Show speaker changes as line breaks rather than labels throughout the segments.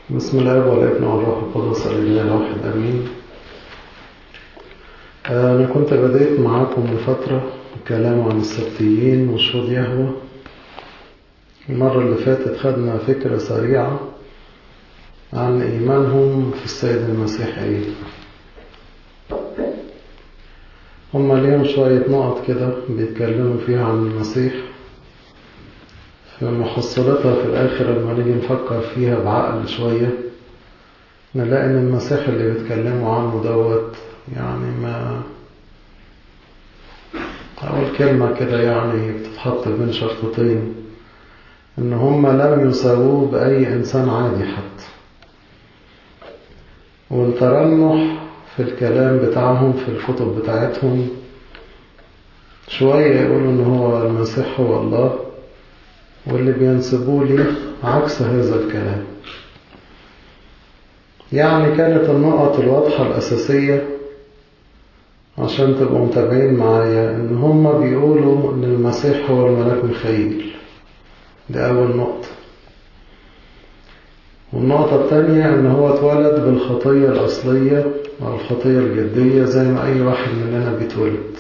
بسم الله والابن والروح القدس الإله الواحد أمين أنا كنت بديت معاكم من فترة الكلام عن السبتيين وشهود يهوه المرة اللي فاتت خدنا فكرة سريعة عن إيمانهم في السيد المسيح إيه هما ليهم شوية نقط كده بيتكلموا فيها عن المسيح في محصلتها في الآخر لما نيجي نفكر فيها بعقل شوية نلاقي إن المسيح اللي بيتكلموا عنه دوت يعني ما أول كلمة كده يعني بتتحط بين شرطتين إن هم لم يساووه بأي إنسان عادي حتى والترنح في الكلام بتاعهم في الكتب بتاعتهم شوية يقولوا إن هو المسيح هو الله واللي بينسبوه لي عكس هذا الكلام يعني كانت النقط الواضحة الأساسية عشان تبقوا متابعين معايا إن هما بيقولوا إن المسيح هو الملاك ميخائيل دي أول نقطة والنقطة الثانية إن هو اتولد بالخطية الأصلية أو الخطية الجدية زي ما أي واحد مننا بيتولد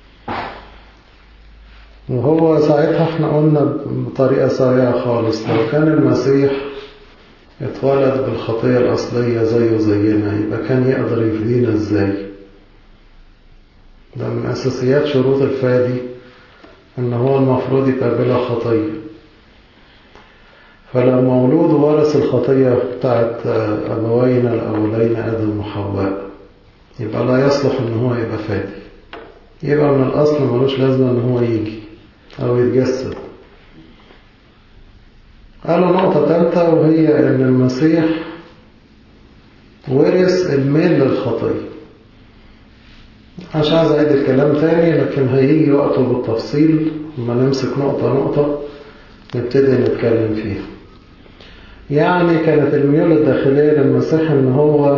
وهو ساعتها احنا قلنا بطريقة سريعة خالص لو كان المسيح اتولد بالخطية الأصلية زيه زينا يبقى كان يقدر يفدينا ازاي ده من أساسيات شروط الفادي إن هو المفروض يبقى بلا خطية فلو مولود ورث الخطية بتاعت أبوينا الأولين آدم وحواء يبقى لا يصلح إن هو يبقى فادي يبقى من الأصل ملوش لازمة إن هو يجي أو يتجسد قالوا نقطة ثالثة وهي إن المسيح ورث الميل للخطية مش عايز أعيد الكلام تاني لكن هيجي وقته بالتفصيل لما نمسك نقطة نقطة نبتدي نتكلم فيها يعني كانت الميول الداخلية للمسيح إن هو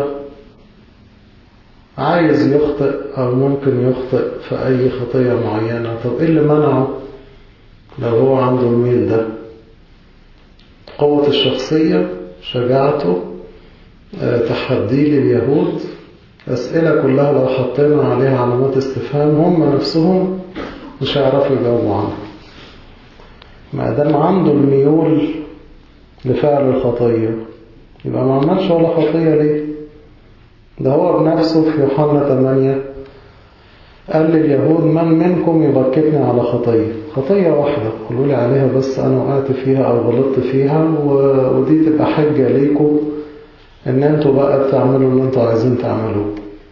عايز يخطئ أو ممكن يخطئ في أي خطية معينة طب إيه اللي منعه لو هو عنده الميل ده قوة الشخصية شجاعته تحدي لليهود أسئلة كلها لو حطينا عليها علامات استفهام هم نفسهم مش هيعرفوا يجاوبوا عنها ما دام عنده الميول لفعل الخطية يبقى ما عملش ولا خطية ليه ده هو بنفسه في يوحنا 8 قال لليهود من منكم يبكتني على خطية خطية واحدة قولوا لي عليها بس أنا وقعت فيها أو غلطت فيها ودي تبقى حجة ليكم إن أنتوا بقى تعملوا اللي أنتوا عايزين تعملوه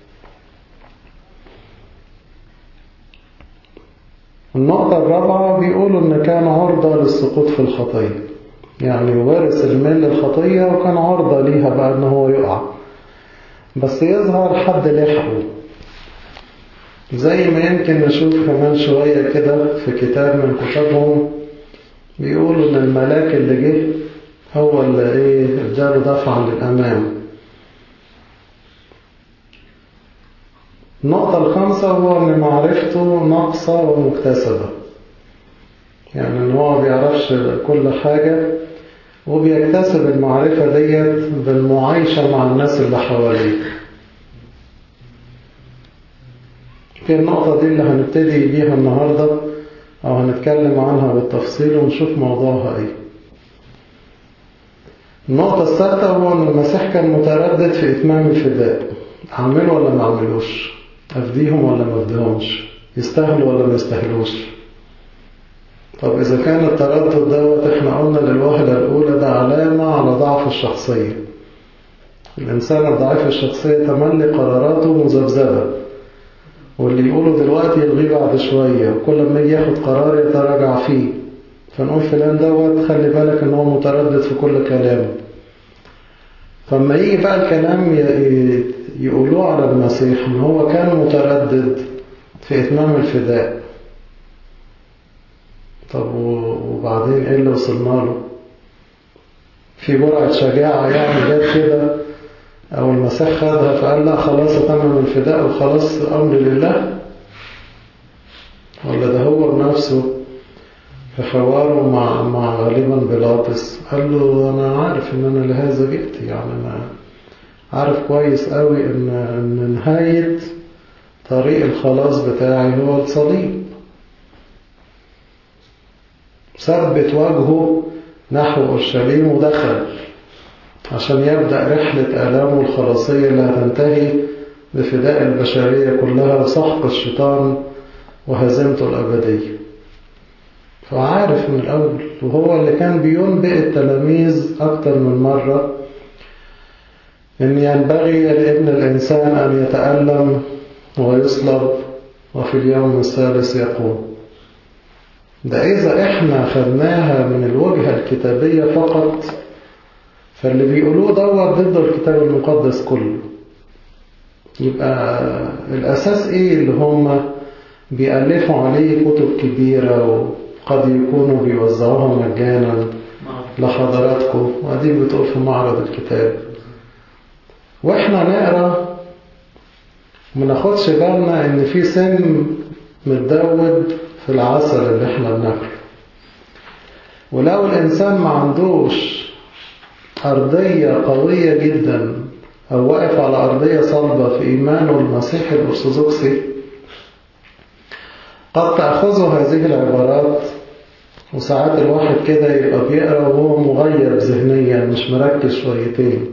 النقطة الرابعة بيقولوا إن كان عرضة للسقوط في الخطية يعني وارث الميل للخطية وكان عرضة ليها بقى إن هو يقع بس يظهر حد لحقه زي ما يمكن نشوف كمان شوية كده في كتاب من كتابهم بيقولوا إن الملاك اللي جه هو اللي إيه اداله دفعا للأمام النقطة الخامسة هو إن معرفته ناقصة ومكتسبة يعني إن هو بيعرفش كل حاجة وبيكتسب المعرفة ديت بالمعايشة مع الناس اللي حواليه في النقطة دي اللي هنبتدي بيها النهاردة أو هنتكلم عنها بالتفصيل ونشوف موضوعها إيه النقطة السادسة هو أن المسيح كان متردد في إتمام الفداء أعمله ولا ما أعملوش أفديهم ولا ما أفديهمش يستاهلوا ولا ما يستاهلوش طب إذا كان التردد دوت إحنا قلنا للوهلة الأولى ده علامة على ضعف الشخصية الإنسان الضعيف الشخصية تملي قراراته مذبذبة واللي يقوله دلوقتي يلغيه بعد شوية وكل ما يجي ياخد قرار يتراجع فيه فنقول فلان دوت خلي بالك ان هو متردد في كل كلامه فلما يجي بقى الكلام يقولوه على المسيح ان هو كان متردد في اتمام الفداء طب وبعدين ايه اللي وصلنا له في جرعة شجاعة يعني جت كده او المسيح خدها فقال لا خلاص اتمم الفداء وخلاص امر لله ولا ده هو بنفسه في حواره مع مع غالبا بيلاطس قال له أنا عارف إن أنا لهذا جئت يعني أنا عارف كويس قوي إن إن نهاية طريق الخلاص بتاعي هو الصليب ثبت وجهه نحو أورشليم ودخل عشان يبدأ رحلة آلامه الخلاصية اللي هتنتهي بفداء البشرية كلها وسحق الشيطان وهزيمته الأبدية فعارف من الأول وهو اللي كان بينبئ التلاميذ أكتر من مرة إن ينبغي لابن الإنسان أن يتألم ويصلب وفي اليوم الثالث يقوم ده إذا إحنا خدناها من الوجهة الكتابية فقط فاللي بيقولوه دوت ضد الكتاب المقدس كله يبقى الأساس إيه اللي هم بيألفوا عليه كتب كبيرة وقد يكونوا بيوزعوها مجانا لحضراتكم وأدي بتقول في معرض الكتاب وإحنا نقرأ ما ناخدش بالنا إن في سم متدود في العسل اللي إحنا بناكله ولو الإنسان ما عندوش أرضية قوية جدا أو واقف على أرضية صلبة في إيمانه المسيحي الأرثوذكسي قد تأخذه هذه العبارات وساعات الواحد كده يبقى بيقرأ وهو مغيب ذهنيا مش مركز شويتين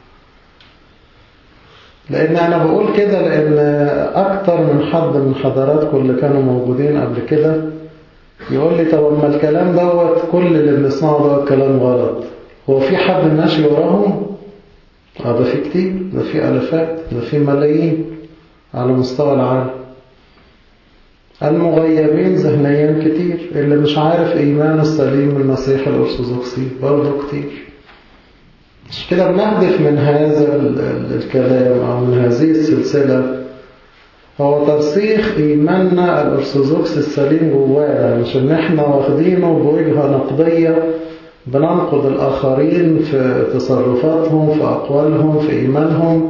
لأن أنا بقول كده لأن أكتر من حد من حضراتكم اللي كانوا موجودين قبل كده يقول لي طب أما الكلام دوت كل اللي بنسمعه دوت كلام غلط هو في حد ماشي وراهم؟ اه ده في كتير ده في ألفات ده في ملايين على مستوى العالم المغيبين ذهنيا كتير اللي مش عارف إيمان السليم المسيح الأرثوذكسي برضه كتير مش كده بنهدف من هذا الكلام أو من هذه السلسلة هو ترسيخ إيماننا الأرثوذكسي السليم جوانا مش إن إحنا واخدينه بوجهة نقدية بننقد الآخرين في تصرفاتهم في أقوالهم في إيمانهم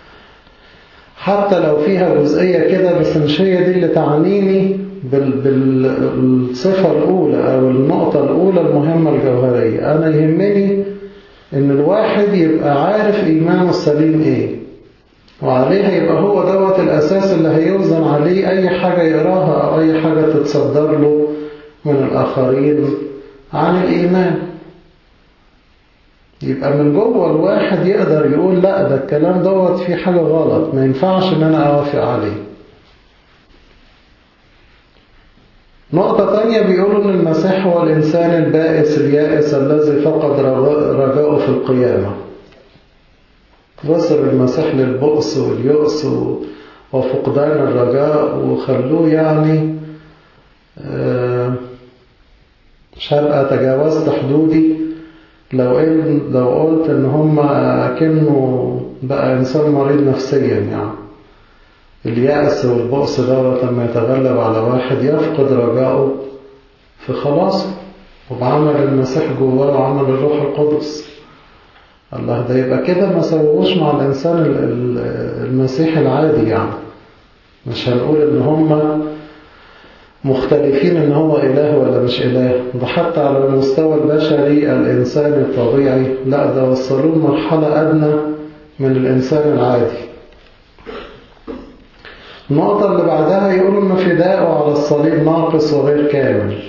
حتى لو فيها جزئية كده بس مش هي دي اللي تعنيني بالصفة الأولى أو النقطة الأولى المهمة الجوهرية أنا يهمني إن الواحد يبقى عارف إيمانه السليم إيه وعليها يبقى هو دوت الأساس اللي هيوزن عليه أي حاجة يقراها أو أي حاجة تتصدر له من الآخرين عن الإيمان يبقى من جوه الواحد يقدر يقول لا ده الكلام دوت فيه حاجة غلط ما ينفعش ان انا اوافق عليه نقطة تانية بيقولوا ان المسيح هو الانسان البائس اليائس الذي فقد رجاءه في القيامة وصل المسيح للبؤس واليؤس وفقدان الرجاء وخلوه يعني مش هبقى تجاوزت حدودي لو إن لو قلت إن هم كأنه بقى إنسان مريض نفسيا يعني اليأس والبؤس دوت لما يتغلب على واحد يفقد رجاؤه في خلاصه وبعمل المسيح جواه وعمل الروح القدس الله ده يبقى كده ما سووش مع الإنسان المسيحي العادي يعني مش هنقول إن هم مختلفين ان هو اله ولا مش اله ده حتى على المستوى البشري الانسان الطبيعي لا ده وصلوه لمرحلة ادنى من الانسان العادي النقطة اللي بعدها يقولوا ان فداءه على الصليب ناقص وغير كامل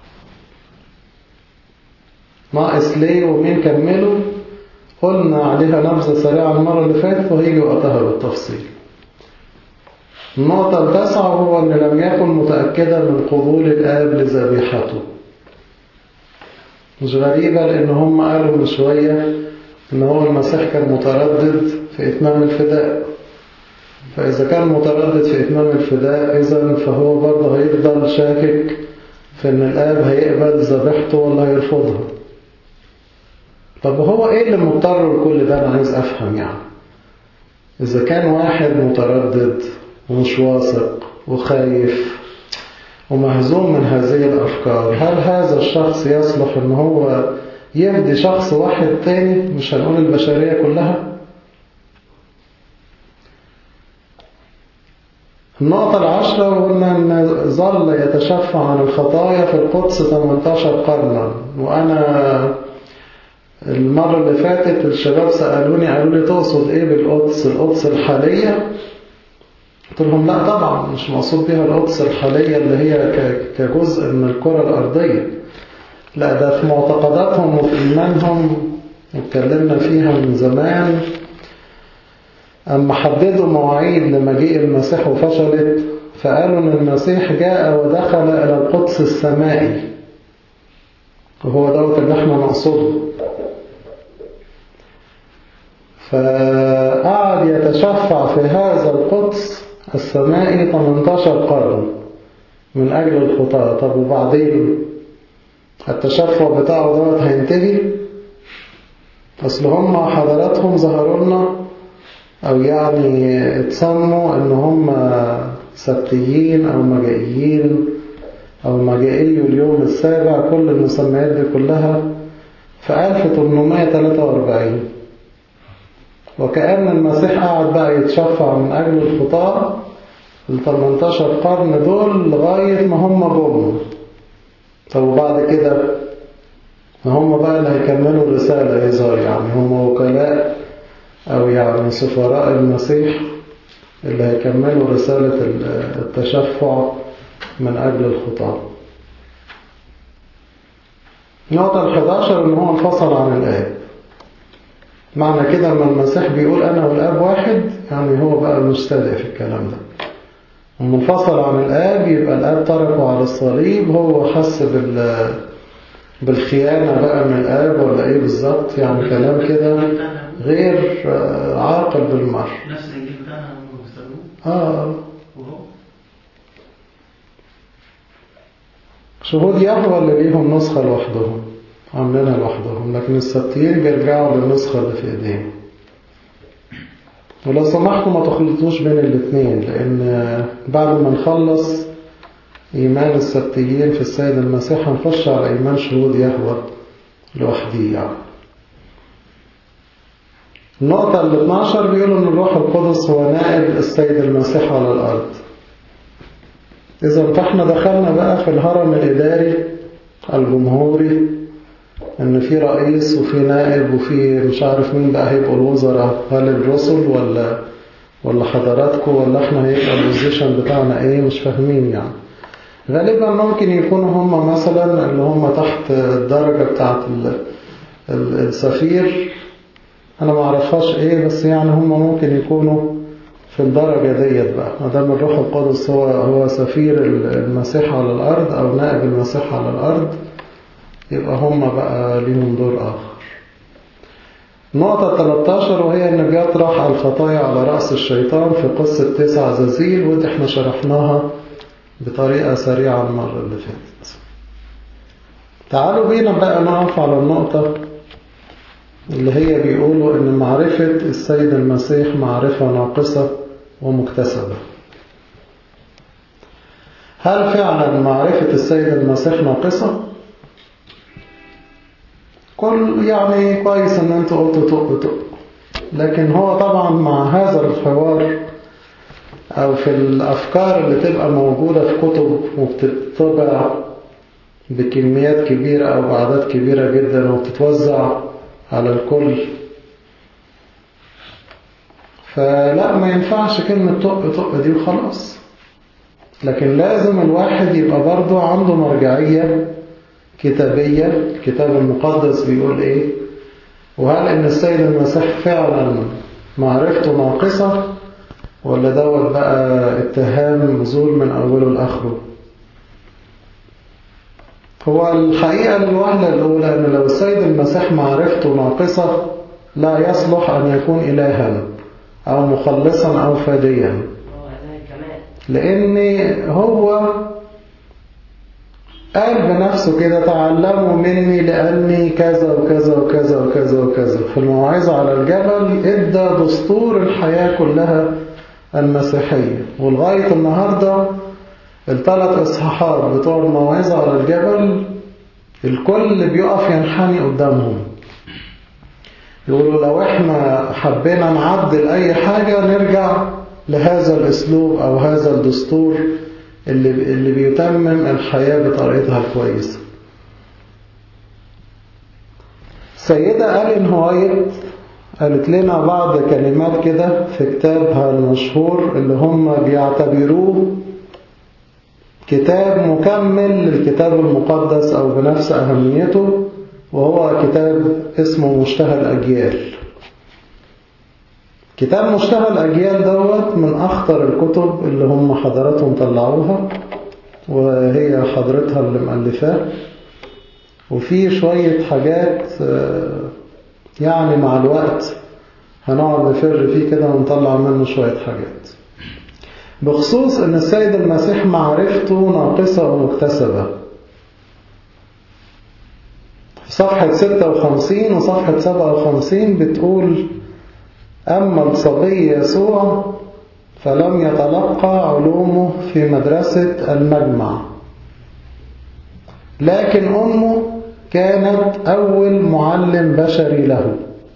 ناقص ليه ومين كمله قلنا عليها نبذة سريعة المرة اللي فاتت وهيجي وقتها بالتفصيل النقطة التاسعة هو أن لم يكن متأكدا من قبول الآب لذبيحته مش غريبة لأن هم قالوا من شوية أن هو المسيح كان متردد في إتمام الفداء فإذا كان متردد في إتمام الفداء إذا فهو برضه هيفضل شاكك في أن الآب هيقبل ذبيحته ولا هيرفضها طب هو إيه اللي مضطر لكل ده أنا عايز أفهم يعني إذا كان واحد متردد ومش واثق وخايف ومهزوم من هذه الأفكار هل هذا الشخص يصلح أن هو يفدي شخص واحد تاني مش هنقول البشرية كلها النقطة العشرة وقلنا أن ظل يتشفع عن الخطايا في القدس 18 قرنا وأنا المرة اللي فاتت الشباب سألوني قالوا لي تقصد إيه بالقدس القدس الحالية قلت لهم لا طبعا مش مقصود بها القدس الحالية اللي هي كجزء من الكرة الأرضية لا ده في معتقداتهم وفي إيمانهم اتكلمنا فيها من زمان أما حددوا مواعيد لمجيء المسيح وفشلت فقالوا أن المسيح جاء ودخل إلى القدس السمائي وهو دوت اللي احنا نقصده فقعد يتشفع في هذا القدس السمائي 18 قرن من أجل الخطاة طب وبعدين التشفع بتاعه دوت هينتهي أصل هم حضراتهم ظهروا لنا أو يعني اتسموا إن هم سبتيين أو مجائيين أو مجائي اليوم السابع كل المسميات دي كلها في 1843 وكأن المسيح قعد بقى يتشفع من أجل الخطاة ال 18 قرن دول لغاية ما هم جم طب وبعد كده هم بقى اللي هيكملوا الرسالة يظهر يعني هم وكلاء أو يعني سفراء المسيح اللي هيكملوا رسالة التشفع من أجل الخطاة النقطة الحداشر إن هو انفصل عن الآب معنى كده لما المسيح بيقول أنا والآب واحد يعني هو بقى المستدعي في الكلام ده ومنفصل عن الآب يبقى الآب تركه على الصليب هو حس بال بالخيانة بقى من الآب ولا إيه بالظبط يعني كلام كده غير عاقل بالمر
نفس الانجيل بتاعنا هم بيستخدموه
آه
وهو
شهود يهوى اللي ليهم نسخة لوحدهم عاملينها لوحدهم لكن السبتيين بيرجعوا للنسخة اللي في ايديهم ولو سمحتوا ما تخلطوش بين الاثنين لأن بعد ما نخلص إيمان السبتيين في السيد المسيح هنخش على إيمان شهود يهوى لوحديه يعني النقطة ال 12 بيقولوا إن الروح القدس هو نائب السيد المسيح على الأرض إذا فإحنا دخلنا بقى في الهرم الإداري الجمهوري إن في رئيس وفي نائب وفي مش عارف مين بقى هيبقوا الوزراء هل الرسل ولا ولا حضراتكم ولا إحنا هيبقى البوزيشن بتاعنا إيه مش فاهمين يعني غالبا ممكن يكونوا هم مثلا اللي هم تحت الدرجة بتاعت السفير أنا ما أعرفهاش إيه بس يعني هم ممكن يكونوا في الدرجة ديت بقى ما دام الروح القدس هو هو سفير المسيح على الأرض أو نائب المسيح على الأرض يبقى هم بقى ليهم دور آخر نقطة 13 وهي إن بيطرح الخطايا على رأس الشيطان في قصة تسع زازيل ودي احنا شرحناها بطريقة سريعة المرة اللي فاتت تعالوا بينا بقى نقف على النقطة اللي هي بيقولوا إن معرفة السيد المسيح معرفة ناقصة ومكتسبة هل فعلا معرفة السيد المسيح ناقصة؟ كل يعني كويس ان انتوا قلتوا تق تق لكن هو طبعا مع هذا الحوار او في الافكار اللي تبقى موجودة في كتب وبتطبع بكميات كبيرة او باعداد كبيرة جدا وبتتوزع على الكل فلا ما ينفعش كلمة طق طق دي وخلاص لكن لازم الواحد يبقى برضه عنده مرجعية كتابية الكتاب المقدس بيقول ايه وهل ان السيد المسيح فعلا معرفته ناقصة ولا دوت بقى اتهام زول من اوله لاخره هو الحقيقة الوهلة الأولى أن لو السيد المسيح معرفته ناقصة لا يصلح أن يكون إلها أو مخلصا أو فاديا
هو ده كمان
لأن هو قال بنفسه كده تعلموا مني لأني كذا وكذا وكذا وكذا وكذا في الموعظة على الجبل ادى دستور الحياة كلها المسيحية ولغاية النهاردة الثلاث إصحاحات بتوع الموعظة على الجبل الكل بيقف ينحني قدامهم يقولوا لو احنا حبينا نعدل أي حاجة نرجع لهذا الأسلوب أو هذا الدستور اللي, اللي بيتمم الحياة بطريقتها الكويسة سيدة ألين هوايت قالت لنا بعض كلمات كده في كتابها المشهور اللي هم بيعتبروه كتاب مكمل للكتاب المقدس أو بنفس أهميته وهو كتاب اسمه مشتهى الأجيال كتاب مشتهى الأجيال دوت من أخطر الكتب اللي هم حضراتهم طلعوها وهي حضرتها اللي مؤلفاه وفي شوية حاجات يعني مع الوقت هنقعد نفر فيه كده ونطلع منه شوية حاجات بخصوص ان السيد المسيح معرفته ناقصة ومكتسبة في صفحة 56 وصفحة 57 بتقول أما الصبي يسوع فلم يتلقى علومه في مدرسة المجمع لكن أمه كانت أول معلم بشري له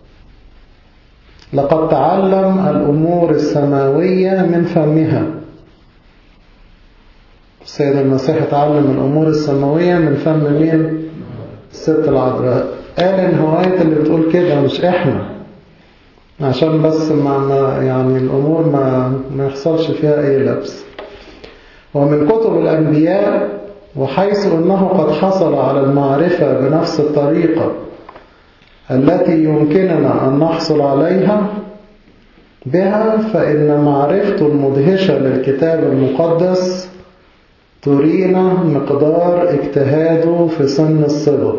لقد تعلم الأمور السماوية من فمها السيد المسيح تعلم الأمور السماوية من فم مين؟ الست العذراء قال إن هواية اللي بتقول كده مش إحنا عشان بس ما ما يعني الأمور ما, ما يحصلش فيها أي لبس ومن كتب الأنبياء وحيث أنه قد حصل على المعرفة بنفس الطريقة التي يمكننا أن نحصل عليها بها فإن معرفته المدهشة للكتاب المقدس ترينا مقدار اجتهاده في سن الصبر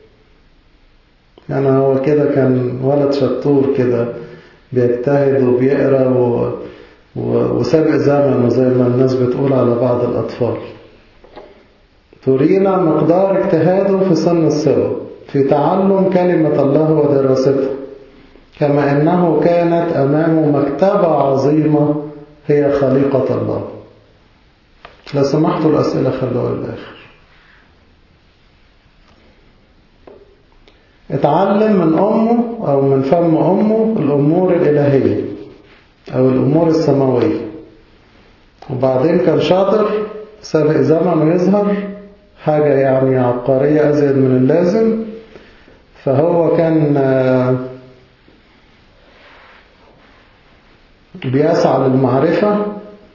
يعني هو كده كان ولد شطور كده بيجتهد وبيقرأ و... و... وسابق زمنه زي ما الناس بتقول على بعض الأطفال ترينا مقدار اجتهاده في سن الصبر في تعلم كلمة الله ودراستها كما أنه كانت أمامه مكتبة عظيمة هي خليقة الله لو سمحتوا الأسئلة خلوها للآخر اتعلم من أمه أو من فم أمه الأمور الإلهية أو الأمور السماوية وبعدين كان شاطر سابق زمنه يظهر حاجة يعني عبقرية أزيد من اللازم فهو كان بيسعى للمعرفة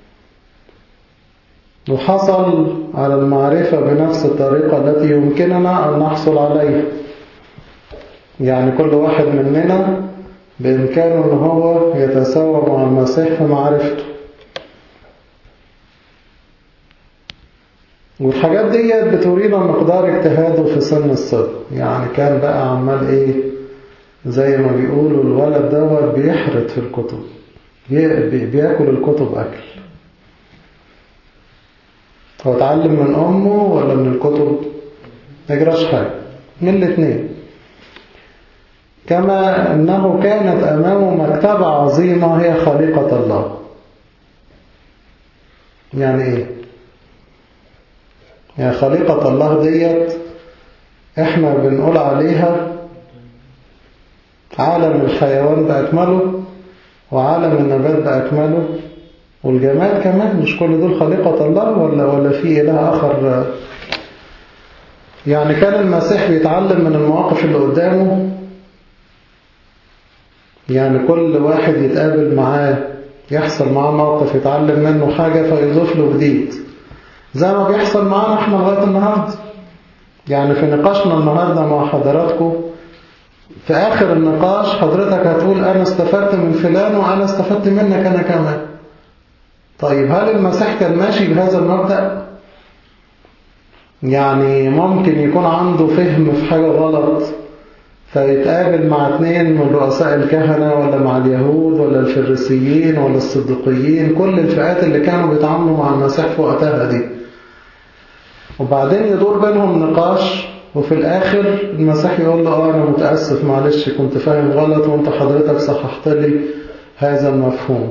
وحصل على المعرفة بنفس الطريقة التي يمكننا أن نحصل عليها يعني كل واحد مننا بإمكانه أن هو يتساوى مع المسيح في معرفته والحاجات دي بتورينا مقدار اجتهاده في سن الصبر يعني كان بقى عمال ايه زي ما بيقولوا الولد دوت بيحرت في الكتب بياكل الكتب اكل هو اتعلم من امه ولا من الكتب ما يجراش حاجه من الاثنين كما انه كانت امامه مكتبه عظيمه هي خليقه الله يعني ايه يعني خليقة الله ديت احنا بنقول عليها عالم الحيوان بأكمله وعالم النبات بأكمله والجمال كمان مش كل دول خليقة الله ولا ولا في إله آخر يعني كان المسيح بيتعلم من المواقف اللي قدامه يعني كل واحد يتقابل معاه يحصل معاه موقف يتعلم منه حاجة فيضيف له جديد زي ما بيحصل معانا احنا لغاية النهاردة يعني في نقاشنا النهاردة مع حضراتكم في آخر النقاش حضرتك هتقول أنا استفدت من فلان وأنا استفدت منك أنا كمان طيب هل المسيح كان ماشي بهذا المبدأ؟ يعني ممكن يكون عنده فهم في حاجة غلط فيتقابل مع اثنين من رؤساء الكهنة ولا مع اليهود ولا الفريسيين ولا الصديقيين كل الفئات اللي كانوا بيتعاملوا مع المسيح في وقتها دي وبعدين يدور بينهم نقاش وفي الآخر المسيح يقول له اه أنا متأسف معلش كنت فاهم غلط وانت حضرتك صححت لي هذا المفهوم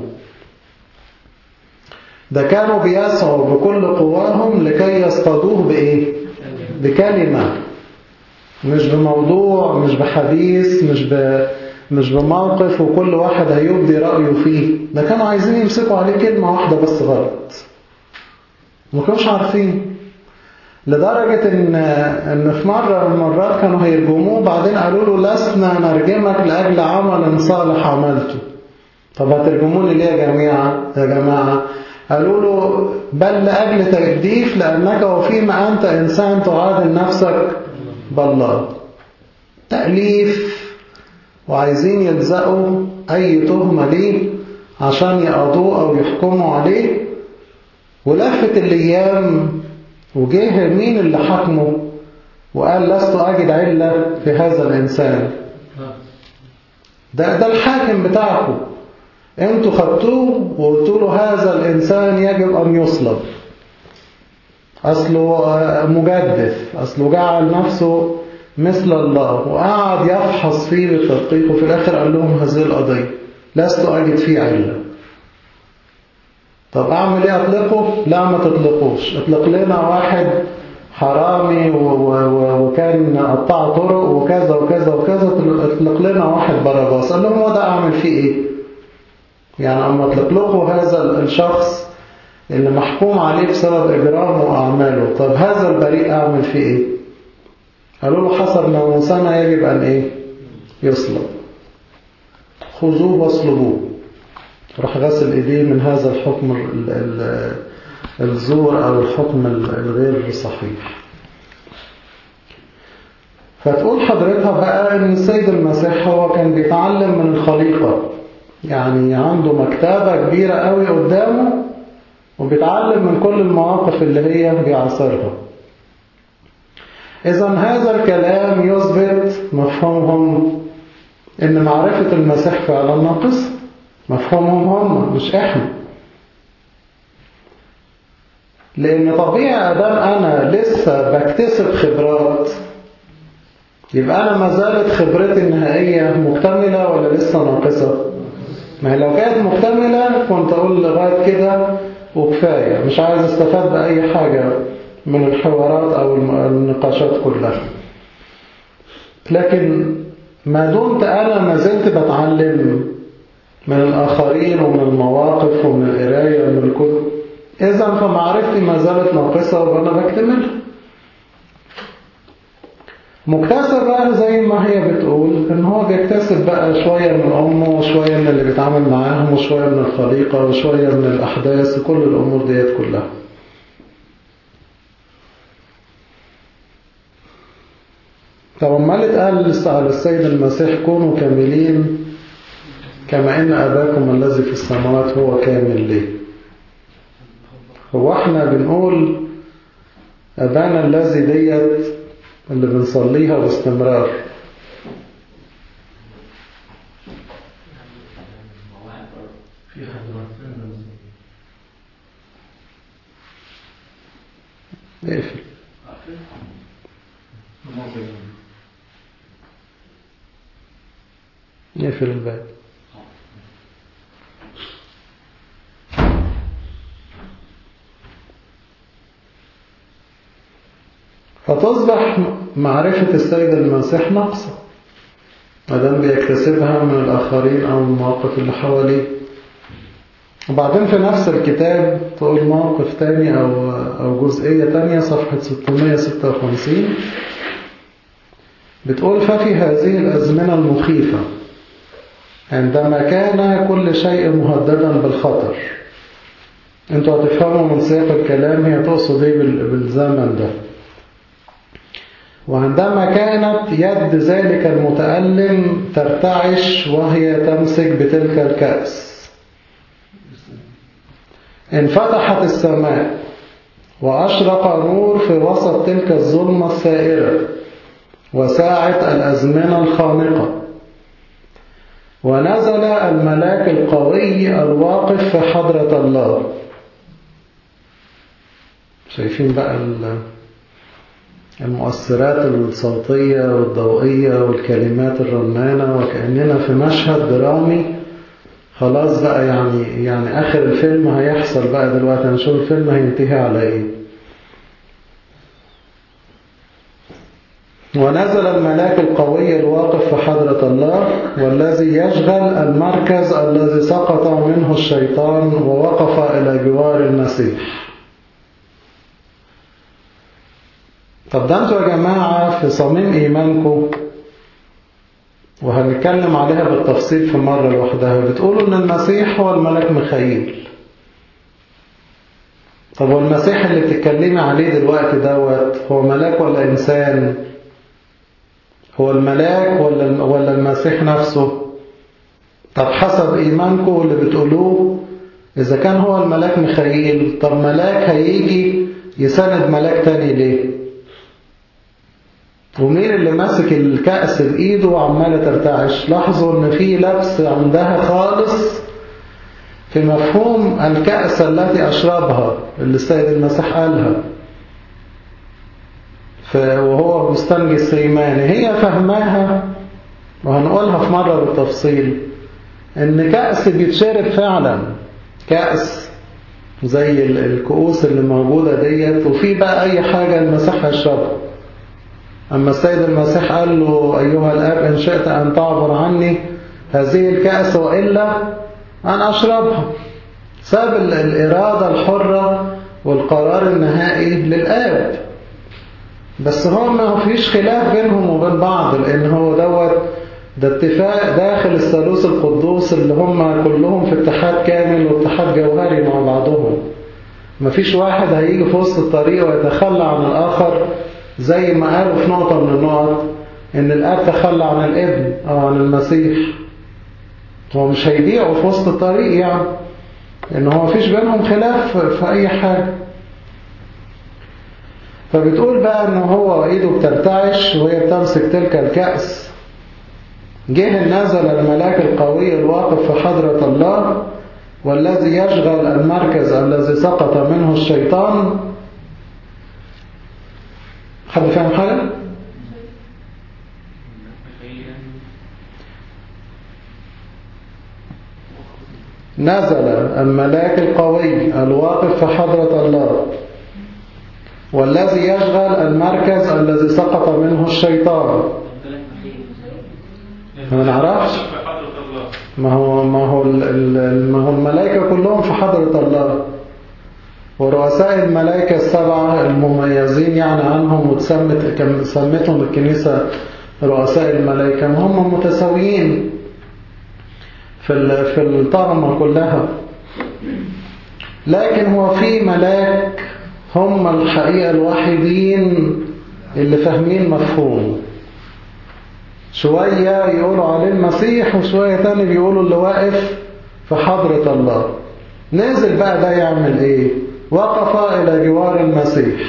ده كانوا بيسعوا بكل قواهم لكي يصطادوه بإيه؟ بكلمة مش بموضوع مش بحديث مش ب... مش بموقف وكل واحد هيبدي رأيه فيه ده كانوا عايزين يمسكوا عليه كلمة واحدة بس غلط ما كانوش عارفين لدرجة إن إن في مرة من المرات كانوا هيرجموه بعدين قالوا له لسنا نرجمك لأجل عمل صالح عملته طب هترجموني ليه يا جماعة يا جماعة قالوا له بل لأجل تجديف لأنك وفيما أنت إنسان تعادل نفسك بالله تأليف وعايزين يلزقوا أي تهمة ليه عشان يقضوه أو يحكموا عليه ولفت الأيام وجه مين اللي حكمه وقال لست أجد علة في هذا الإنسان ده ده الحاكم بتاعكم انتوا خدتوه وقلتوا له هذا الإنسان يجب أن يصلب أصله مجدف أصله جعل نفسه مثل الله وقعد يفحص فيه بالتدقيق وفي الآخر قال لهم هذه القضية لست أجد فيه علة طب أعمل إيه أطلقه؟ لا ما تطلقوش اطلق لنا واحد حرامي وكان قطع طرق وكذا وكذا وكذا اطلق لنا واحد بarabbas قال لهم هو ده أعمل فيه إيه؟ يعني أما اطلق لكم هذا الشخص اللي محكوم عليه بسبب إجرامه وأعماله طب هذا البريء أعمل فيه إيه؟ قالوا له حسب ناموسنا يجب أن إيه؟ يصلب خذوه واصلبوه راح غسل إيديه من هذا الحكم ال ال الزور أو الحكم الغير صحيح فتقول حضرتها بقى أن السيد المسيح هو كان بيتعلم من الخليقة يعني عنده مكتبة كبيرة قوي قدامه وبيتعلم من كل المواقف اللي هي بيعاصرها إذا هذا الكلام يثبت مفهومهم إن معرفة المسيح فعلا ناقصة مفهومهم هم مش إحنا لأن طبيعي أدام أنا لسه بكتسب خبرات يبقى أنا ما زالت خبرتي النهائية مكتملة ولا لسه ناقصة ما هي لو كانت مكتملة كنت أقول لغاية كده وكفاية مش عايز استفاد بأي حاجة من الحوارات أو النقاشات كلها لكن ما دمت أنا ما زلت بتعلم من الآخرين ومن المواقف ومن القراية ومن الكتب إذا فمعرفتي ما زالت ناقصة وأنا بكتملها مكتسب بقى زي ما هي بتقول ان هو بيكتسب بقى شوية من امه وشوية من اللي بيتعامل معاهم وشوية من الخليقة وشوية من الاحداث وكل الامور ديت كلها طب امال اتقال على السيد المسيح كونوا كاملين كما ان اباكم الذي في السماوات هو كامل ليه هو احنا بنقول ابانا الذي ديت اللي بنصليها باستمرار اقفل اقفل الباب فتصبح معرفة السيد المسيح ناقصة مادام بيكتسبها من الآخرين أو المواقف اللي حواليه وبعدين في نفس الكتاب تقول موقف تاني أو, أو جزئية تانية صفحة 656 بتقول ففي هذه الأزمنة المخيفة عندما كان كل شيء مهددا بالخطر انتوا هتفهموا من سياق الكلام هي تقصد ايه بالزمن ده وعندما كانت يد ذلك المتألم ترتعش وهي تمسك بتلك الكأس انفتحت السماء وأشرق نور في وسط تلك الظلمة السائرة وساعة الأزمنة الخانقة ونزل الملاك القوي الواقف في حضرة الله شايفين بقى المؤثرات الصوتية والضوئية والكلمات الرنانة وكأننا في مشهد درامي خلاص بقى يعني يعني آخر الفيلم هيحصل بقى دلوقتي هنشوف الفيلم هينتهي على إيه ونزل الملاك القوي الواقف في حضرة الله والذي يشغل المركز الذي سقط منه الشيطان ووقف إلى جوار المسيح طب ده انتوا يا جماعة في صميم إيمانكم وهنتكلم عليها بالتفصيل في مرة لوحدها بتقولوا إن المسيح هو الملاك ميخائيل طب والمسيح اللي بتتكلمي عليه دلوقتي دوت هو ملاك ولا إنسان هو الملاك ولا ولا المسيح نفسه طب حسب إيمانكم اللي بتقولوه إذا كان هو الملاك ميخائيل طب ملاك هيجي يساند ملاك تاني ليه ومين اللي ماسك الكأس بإيده وعمالة ترتعش لاحظوا ان في لبس عندها خالص في مفهوم الكأس التي أشربها اللي السيد المسيح قالها وهو مستنجي السيماني هي فهماها وهنقولها في مرة بالتفصيل ان كأس بيتشرب فعلا كأس زي الكؤوس اللي موجودة ديت وفي بقى أي حاجة المسيح يشربها أما السيد المسيح قال له أيها الأب إن شئت أن تعبر عني هذه الكأس وإلا أن أشربها ساب الإرادة الحرة والقرار النهائي للآب بس هو ما فيش خلاف بينهم وبين بعض لأن هو دوت ده اتفاق داخل الثالوث القدوس اللي هم كلهم في اتحاد كامل واتحاد جوهري مع بعضهم مفيش واحد هيجي في وسط الطريق ويتخلى عن الآخر زي ما قالوا في نقطة من النقط إن الآب تخلى عن الابن أو عن المسيح هو مش هيبيعوا في وسط الطريق يعني إن هو مفيش بينهم خلاف في أي حاجة فبتقول بقى إن هو إيده بترتعش وهي بتمسك تلك الكأس جه نزل الملاك القوي الواقف في حضرة الله والذي يشغل المركز الذي سقط منه الشيطان حد فاهم حاجة؟ نزل الملاك القوي الواقف في حضرة الله والذي يشغل المركز الذي سقط منه الشيطان ما نعرفش ما هو ما هو ما هو الملائكة كلهم في حضرة الله ورؤساء الملائكة السبعة المميزين يعني عنهم وتسمت كم سمتهم الكنيسة رؤساء الملائكة هم متساويين في في الطغمة كلها لكن هو في ملاك هم الحقيقة الوحيدين اللي فاهمين مفهوم شوية يقولوا عليه المسيح وشوية تاني بيقولوا اللي واقف في حضرة الله نزل بقى ده يعمل ايه وقف إلى جوار المسيح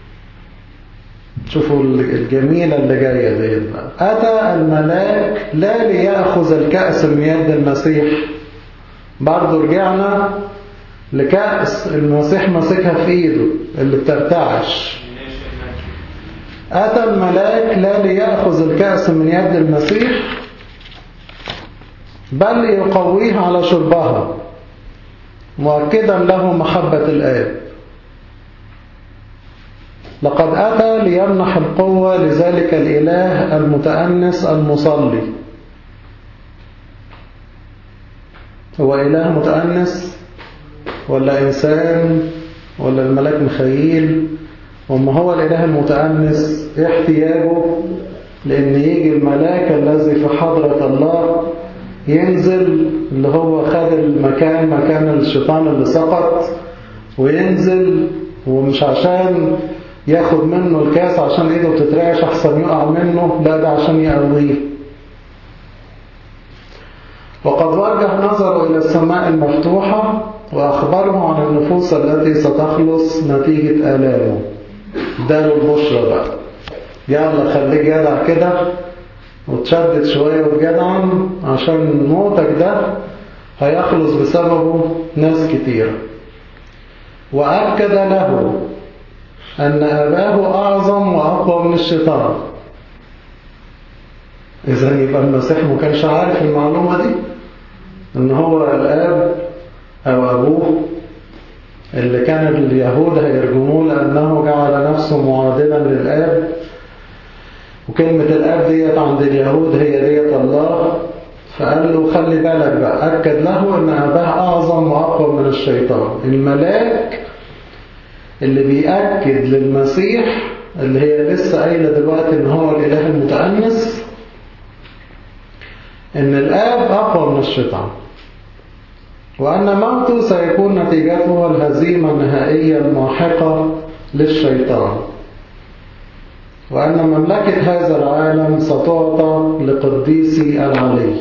شوفوا الجميلة اللي جاية دي بقى أتى الملاك لا ليأخذ الكأس من يد المسيح برضو رجعنا لكأس المسيح ماسكها في إيده اللي بترتعش أتى الملاك لا ليأخذ الكأس من يد المسيح بل يقويه على شربها مؤكدا له محبة الآب لقد أتى ليمنح القوة لذلك الإله المتأنس المصلي هو إله متأنس ولا إنسان ولا الملاك مخيل وما هو الإله المتأنس احتياجه لأن يجي الملاك الذي في حضرة الله ينزل اللي هو خد المكان مكان الشيطان اللي سقط وينزل ومش عشان ياخد منه الكاس عشان ايده تترعش احسن يقع منه لا ده عشان يقويه وقد وجه نظره إلى السماء المفتوحة وأخبره عن النفوس التي ستخلص نتيجة آلامه اداله البشرى بقى يلا خليك جدع كده وتشدد شوية وتجدعن عشان موتك ده هيخلص بسببه ناس كتيرة وأكد له أن أباه أعظم وأقوى من الشيطان إذا يبقى المسيح ما كانش عارف المعلومة دي أن هو الآب أو أبوه اللي كان اليهود هيرجموه لأنه جعل نفسه معادلا للآب وكلمة الآب ديت عند اليهود هي ديت الله فقال له خلي بالك بقى أكد له أن أباه أعظم وأقوى من الشيطان الملاك اللي بيأكد للمسيح اللي هي لسه قايلة دلوقتي إن هو الإله المتأنس إن الآب أقوى من الشيطان وأن موته سيكون نتيجته الهزيمة النهائية الماحقة للشيطان وأن مملكة هذا العالم ستعطى لقديسي العلي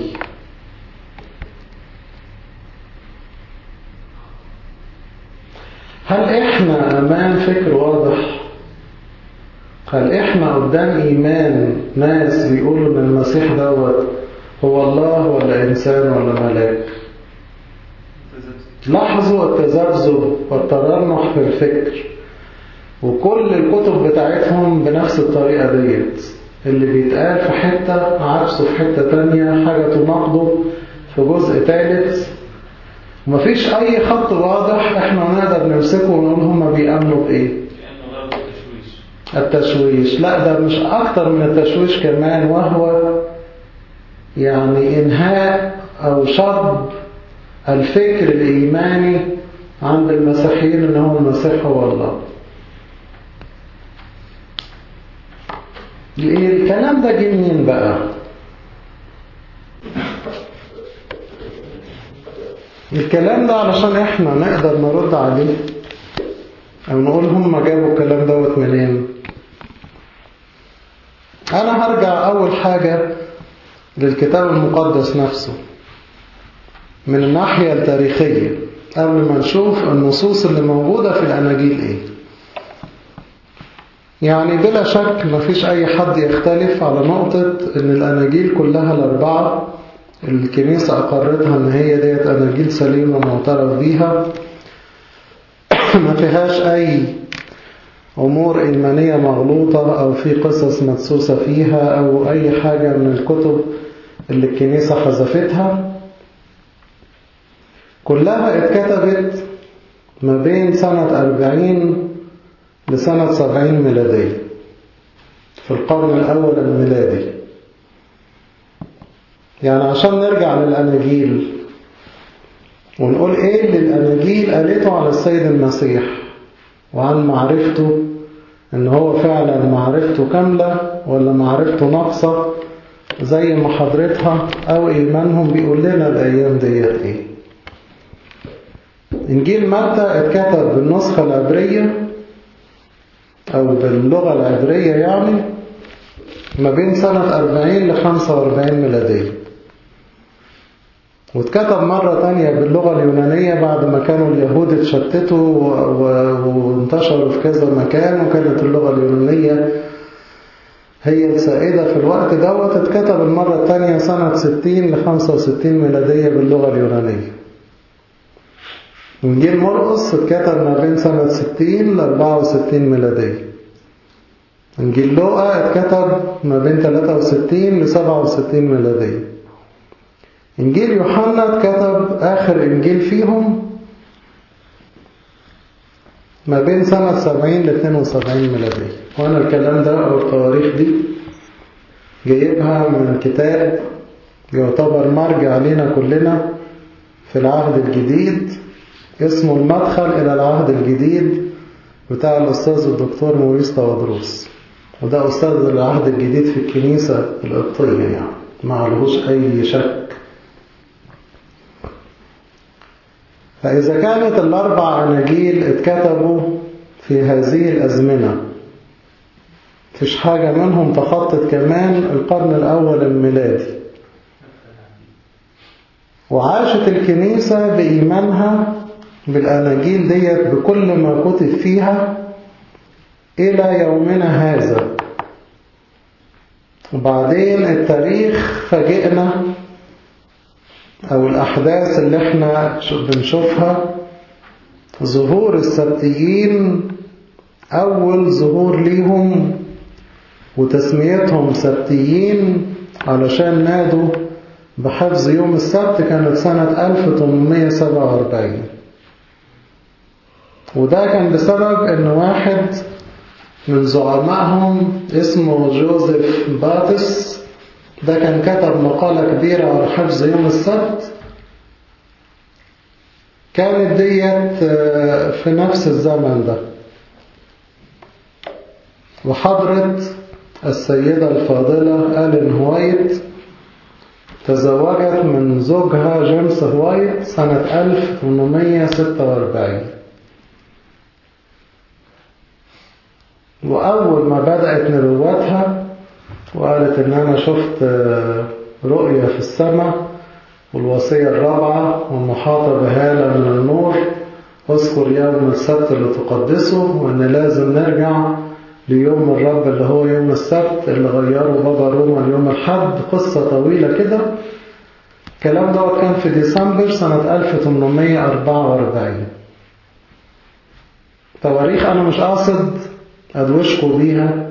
هل إحنا أمام فكر واضح؟ هل إحنا قدام إيمان ناس بيقولوا إن المسيح دوت هو الله ولا إنسان ولا ملاك؟ لاحظوا التذبذب والترنح في الفكر وكل الكتب بتاعتهم بنفس الطريقة ديت اللي بيتقال في حتة عكسه في حتة تانية حاجة تناقضه في جزء ثالث ومفيش أي خط واضح احنا نقدر نمسكه ونقول هما بيأمنوا بإيه
كأنه غرض التشويش
التشويش لا ده مش أكتر من التشويش كمان وهو يعني إنهاء أو شرب الفكر الإيماني عند المسيحيين إن هو المسيح هو الله الكلام ده جه منين بقى الكلام ده علشان احنا نقدر نرد عليه او نقول هم جابوا الكلام دوت منين انا هرجع اول حاجة للكتاب المقدس نفسه من الناحية التاريخية قبل ما نشوف النصوص اللي موجودة في الأناجيل إيه يعني بلا شك مفيش أي حد يختلف على نقطة إن الأناجيل كلها الأربعة الكنيسة أقرتها إن هي ديت أناجيل سليمة معترف بيها ما فيهاش أي أمور إيمانية مغلوطة أو في قصص مدسوسة فيها أو أي حاجة من الكتب اللي الكنيسة حذفتها كلها اتكتبت ما بين سنة 40 لسنة 70 ميلادية في القرن الأول الميلادي يعني عشان نرجع للأناجيل ونقول إيه اللي الأناجيل قالته عن السيد المسيح وعن معرفته إن هو فعلا معرفته كاملة ولا معرفته ناقصة زي ما حضرتها أو إيمانهم بيقول لنا الأيام ديت إيه إنجيل متى اتكتب بالنسخة العبرية أو باللغة العبرية يعني ما بين سنة 40 ل 45 ميلادية واتكتب مرة تانية باللغة اليونانية بعد ما كانوا اليهود اتشتتوا وانتشروا في كذا مكان وكانت اللغة اليونانية هي السائدة في الوقت دوت اتكتب المرة التانية سنة 60 ل 65 ميلادية باللغة اليونانية إنجيل مرقس اتكتب ما بين سنة 60 ل 64 ميلادية إنجيل لوقا اتكتب ما بين 63 ل 67 ميلادية إنجيل يوحنا اتكتب آخر إنجيل فيهم ما بين سنة 70 ل 72 ميلادية وأنا الكلام ده أو التواريخ دي جايبها من كتاب يعتبر مرجع لنا كلنا في العهد الجديد اسمه المدخل إلى العهد الجديد بتاع الأستاذ الدكتور موريس تودروس وده أستاذ العهد الجديد في الكنيسة القبطية يعني ما عليهوش أي شك فإذا كانت الأربع أناجيل اتكتبوا في هذه الأزمنة فيش حاجة منهم تخطت كمان القرن الأول الميلادي وعاشت الكنيسة بإيمانها بالأناجيل ديت بكل ما كتب فيها إلى يومنا هذا وبعدين التاريخ فاجئنا أو الأحداث اللي احنا بنشوفها ظهور السبتيين أول ظهور ليهم وتسميتهم سبتيين علشان نادوا بحفظ يوم السبت كانت سنة 1847 وده كان بسبب ان واحد من زعمائهم اسمه جوزيف باتس ده كان كتب مقالة كبيرة عن حفظ يوم السبت كانت ديت في نفس الزمن ده وحضرت السيدة الفاضلة آلين هوايت تزوجت من زوجها جيمس هوايت سنة 1846 وأول ما بدأت نبوتها وقالت إن أنا شفت رؤية في السماء والوصية الرابعة والمحاطة بهالة من النور اذكر يوم السبت اللي تقدسه وإن لازم نرجع ليوم الرب اللي هو يوم السبت اللي غيره بابا روما اليوم الحد قصة طويلة كده الكلام ده كان في ديسمبر سنة 1844 تواريخ أنا مش قاصد أدوشكوا بيها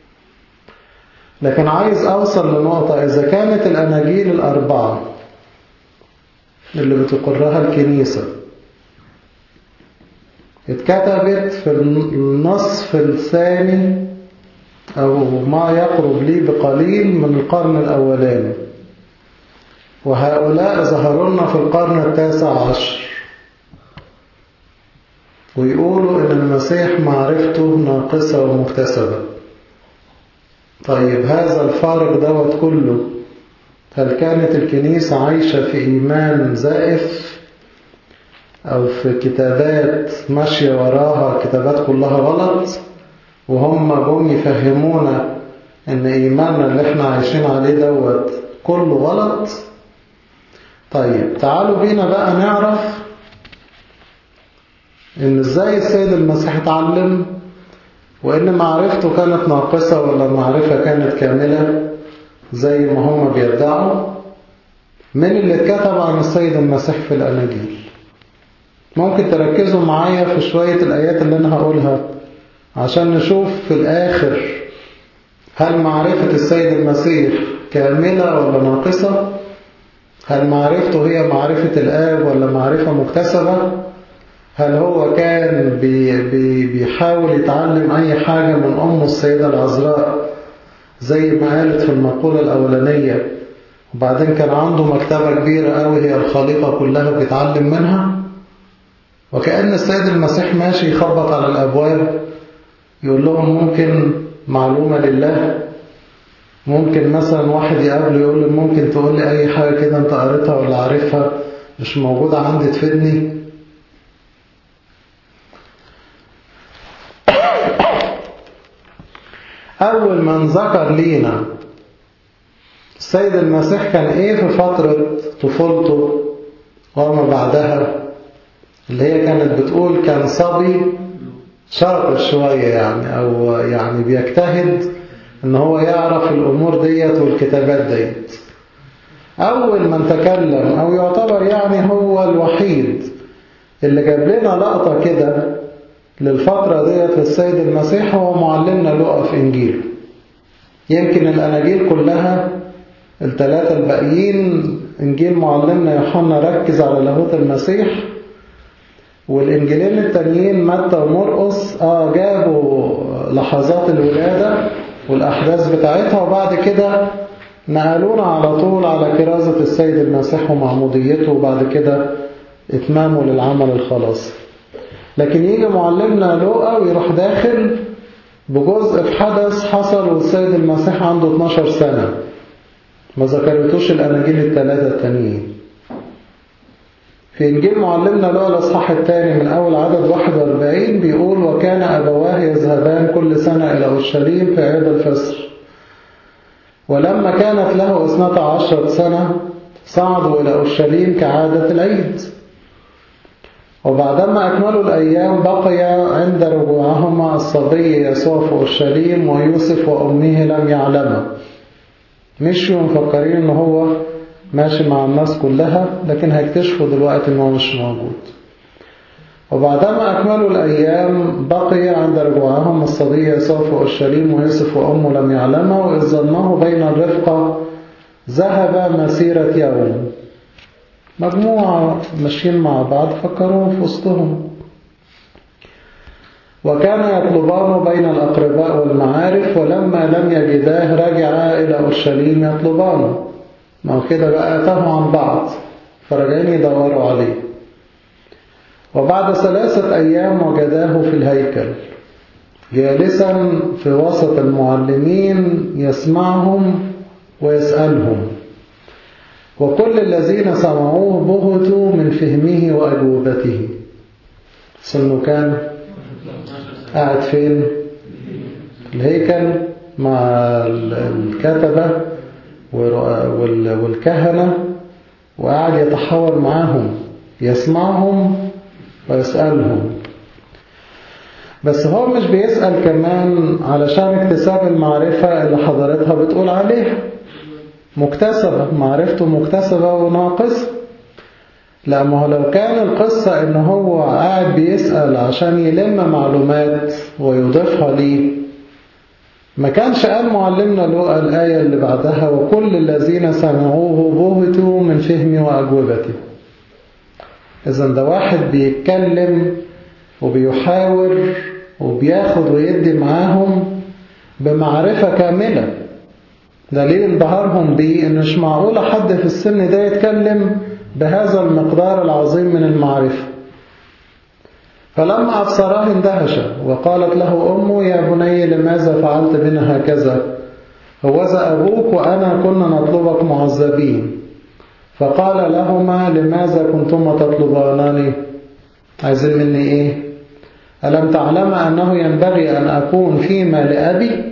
لكن عايز أوصل لنقطة إذا كانت الأناجيل الأربعة اللي بتقرها الكنيسة اتكتبت في النصف الثاني أو ما يقرب لي بقليل من القرن الأولاني وهؤلاء ظهروا لنا في القرن التاسع عشر ويقولوا إن المسيح معرفته ناقصة ومكتسبة طيب هذا الفارق دوت كله هل كانت الكنيسة عايشة في إيمان زائف أو في كتابات ماشية وراها كتابات كلها غلط وهم جم يفهمونا إن إيماننا اللي إحنا عايشين عليه دوت كله غلط طيب تعالوا بينا بقى نعرف إن إزاي السيد المسيح اتعلم وإن معرفته كانت ناقصة ولا معرفة كانت كاملة زي ما هم بيدعوا من اللي اتكتب عن السيد المسيح في الأناجيل ممكن تركزوا معايا في شوية الآيات اللي أنا هقولها عشان نشوف في الآخر هل معرفة السيد المسيح كاملة ولا ناقصة هل معرفته هي معرفة الآب ولا معرفة مكتسبة هل هو كان بي بي بيحاول يتعلم أي حاجة من أمه السيدة العذراء زي ما قالت في المقولة الأولانية وبعدين كان عنده مكتبة كبيرة قوي هي الخليقة كلها بيتعلم منها وكأن السيد المسيح ماشي يخبط على الأبواب يقول لهم ممكن معلومة لله ممكن مثلا واحد يقابله يقول له ممكن تقول لي أي حاجة كده أنت قريتها ولا عارفها مش موجودة عندي تفيدني أول من ذكر لينا السيد المسيح كان إيه في فترة طفولته وما بعدها اللي هي كانت بتقول كان صبي شاطر شوية يعني أو يعني بيجتهد إن هو يعرف الأمور ديت والكتابات ديت أول من تكلم أو يعتبر يعني هو الوحيد اللي جاب لنا لقطة كده للفترة ديت للسيد المسيح هو معلمنا لقى في إنجيله يمكن الأناجيل كلها الثلاثة الباقيين إنجيل معلمنا يوحنا ركز على لاهوت المسيح والإنجيلين التانيين متى ومرقس آه جابوا لحظات الولادة والأحداث بتاعتها وبعد كده نقلونا على طول على كرازة السيد المسيح ومعموديته وبعد كده إتمامه للعمل الخلاصي لكن يجي معلمنا لوقا ويروح داخل بجزء في حدث حصل والسيد المسيح عنده 12 سنة ما ذكرتوش الأناجيل الثلاثة التانيين في إنجيل معلمنا لوقا الأصحاح الثاني من أول عدد 41 بيقول وكان أبواه يذهبان كل سنة إلى أورشليم في عيد الفصح ولما كانت له اثنتا عشرة سنة صعدوا إلى أورشليم كعادة العيد وبعدما أكملوا الأيام بقي عند رجوعهما الصبي يسوع في أورشليم ويوسف وأمه لم يعلما مشوا مفكرين إن هو ماشي مع الناس كلها لكن هيكتشفوا دلوقتي إن هو مش موجود وبعدما أكملوا الأيام بقي عند رجوعهم الصبي يسوع في أورشليم ويوسف وأمه لم يعلما وإذ ظنه بين الرفقة ذهب مسيرة يوم مجموعة ماشيين مع بعض فكروا في وسطهم وكان يطلبان بين الأقرباء والمعارف ولما لم يجداه رجعا إلى أورشليم يطلبانه ما هو كده بقى تهوا عن بعض فرجعين يدوروا عليه وبعد ثلاثة أيام وجداه في الهيكل جالسا في وسط المعلمين يسمعهم ويسألهم وكل الذين سمعوه بهتوا من فهمه وأجوبته سنه كان قاعد فين في الهيكل مع الكتبة والكهنة وقاعد يتحاور معاهم يسمعهم ويسألهم بس هو مش بيسأل كمان علشان اكتساب المعرفة اللي حضرتها بتقول عليها مكتسبة معرفته مكتسبة وناقصة لا ما هو لو كان القصة ان هو قاعد بيسأل عشان يلم معلومات ويضيفها ليه ما كانش قال معلمنا له الآية اللي بعدها وكل الذين سمعوه بهتوا من فهمي وأجوبتي إذا ده واحد بيتكلم وبيحاور وبياخد ويدي معاهم بمعرفة كاملة دليل انبهارهم بيه ان مش معقولة حد في السن ده يتكلم بهذا المقدار العظيم من المعرفة فلما أبصراه اندهش وقالت له أمه يا بني لماذا فعلت بنا هكذا هوذا أبوك وأنا كنا نطلبك معذبين فقال لهما لماذا كنتما تطلبانني عايزين مني إيه ألم تعلم أنه ينبغي أن أكون فيما لأبي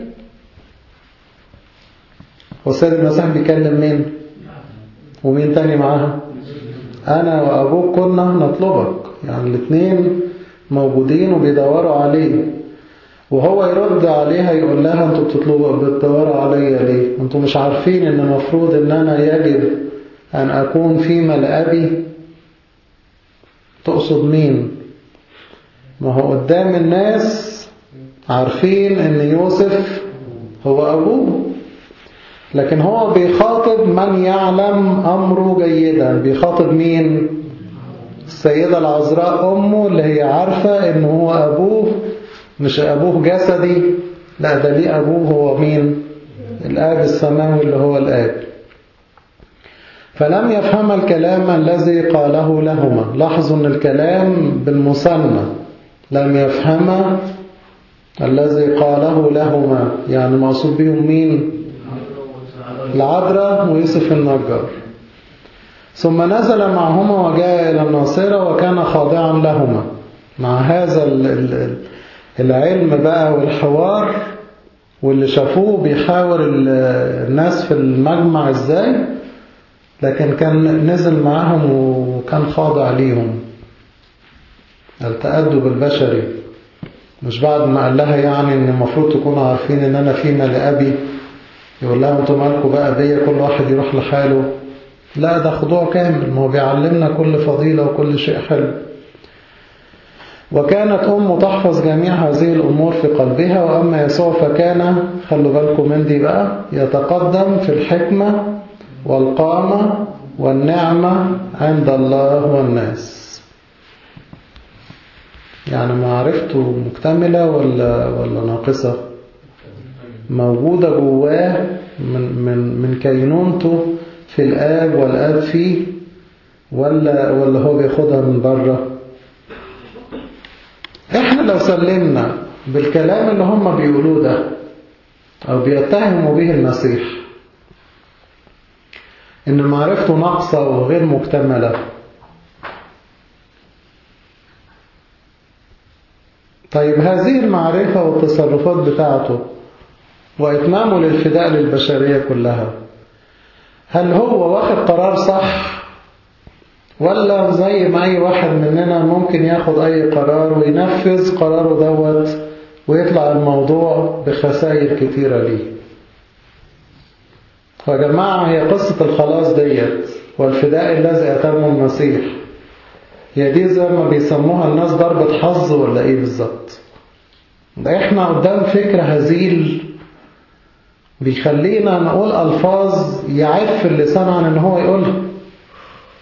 والسيد المسيح بيكلم مين ومين تاني معاها أنا وأبوك كنا نطلبك يعني الاثنين موجودين وبيدوروا عليه وهو يرد عليها يقول لها انتوا بتطلبوا بتدوروا عليا ليه انتوا مش عارفين ان المفروض ان انا يجب ان اكون فيما لأبي تقصد مين ما هو قدام الناس عارفين ان يوسف هو ابوه لكن هو بيخاطب من يعلم أمره جيدا بيخاطب مين السيدة العذراء أمه اللي هي عارفة إن هو أبوه مش أبوه جسدي لا ده ليه أبوه هو مين الآب السماوي اللي هو الآب فلم يفهم الكلام الذي قاله لهما لاحظوا أن الكلام بالمثنى لم يفهم الذي قاله لهما يعني مقصود بهم مين العذراء ويوسف النجار ثم نزل معهما وجاء إلى الناصرة وكان خاضعا لهما مع هذا العلم بقى والحوار واللي شافوه بيحاور الناس في المجمع ازاي لكن كان نزل معاهم وكان خاضع ليهم التأدب البشري مش بعد ما قال لها يعني ان المفروض تكونوا عارفين ان انا فيما لأبي يقول لها انتوا مالكوا بقى بيا كل واحد يروح لحاله لا ده خضوع كامل ما هو بيعلمنا كل فضيلة وكل شيء حلو وكانت أمه تحفظ جميع هذه الأمور في قلبها وأما يسوع فكان خلوا بالكم من دي بقى يتقدم في الحكمة والقامة والنعمة عند الله والناس يعني معرفته مكتملة ولا, ولا ناقصة موجودة جواه من, من, من كينونته في الآب والآب فيه ولا, ولا هو بياخدها من بره احنا لو سلمنا بالكلام اللي هم بيقولوه ده او بيتهموا به المسيح ان معرفته ناقصة وغير مكتملة طيب هذه المعرفة والتصرفات بتاعته وإتمامه للفداء للبشرية كلها هل هو واخد قرار صح ولا زي ما أي واحد مننا ممكن ياخد أي قرار وينفذ قراره دوت ويطلع الموضوع بخسائر كتيرة ليه يا جماعة هي قصة الخلاص ديت والفداء الذي أتمه المسيح هي دي زي ما بيسموها الناس ضربة حظ ولا ايه بالظبط ده احنا قدام فكرة هزيل بيخلينا نقول ألفاظ يعف اللسان عن ان هو يقولها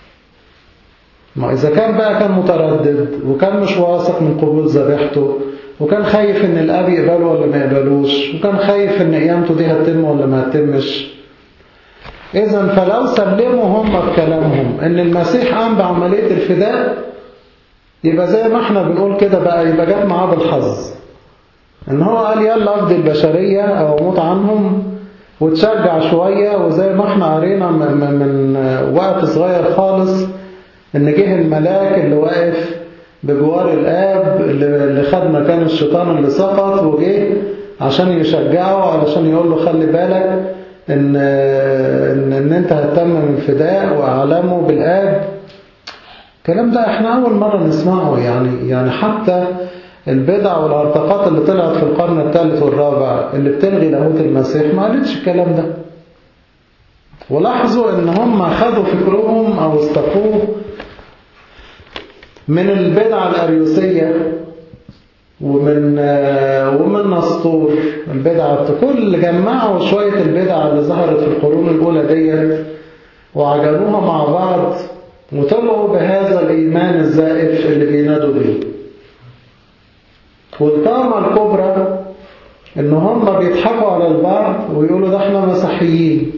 ما إذا كان بقى كان متردد وكان مش واثق من قبول ذبيحته وكان خايف ان الاب يقبله ولا ما يقبلوش وكان خايف ان قيامته دي هتتم ولا ما هتتمش اذا فلو سلموا هم بكلامهم ان المسيح قام بعمليه الفداء يبقى زي ما احنا بنقول كده بقى يبقى جت معاه بالحظ ان هو قال يلا افدي البشريه او اموت عنهم وتشجع شويه وزي ما احنا قرينا من, من وقت صغير خالص ان جه الملاك اللي واقف بجوار الاب اللي خد مكان الشيطان اللي سقط وجه عشان يشجعه علشان يقول له خلي بالك ان ان, إن انت هتتمم الفداء واعلمه بالاب الكلام ده احنا اول مره نسمعه يعني يعني حتى البدع والارتقاط اللي طلعت في القرن الثالث والرابع اللي بتلغي لاهوت المسيح ما قالتش الكلام ده ولاحظوا ان هم خدوا فكرهم او استقوه من البدعة الأريوسية ومن ومن نسطور البدعة كل جمعوا شوية البدع اللي ظهرت في القرون الأولى ديت وعجنوها مع بعض وطلعوا بهذا الإيمان الزائف اللي بينادوا بيه والطامة الكبرى إن هم بيضحكوا على البعض ويقولوا ده احنا مسيحيين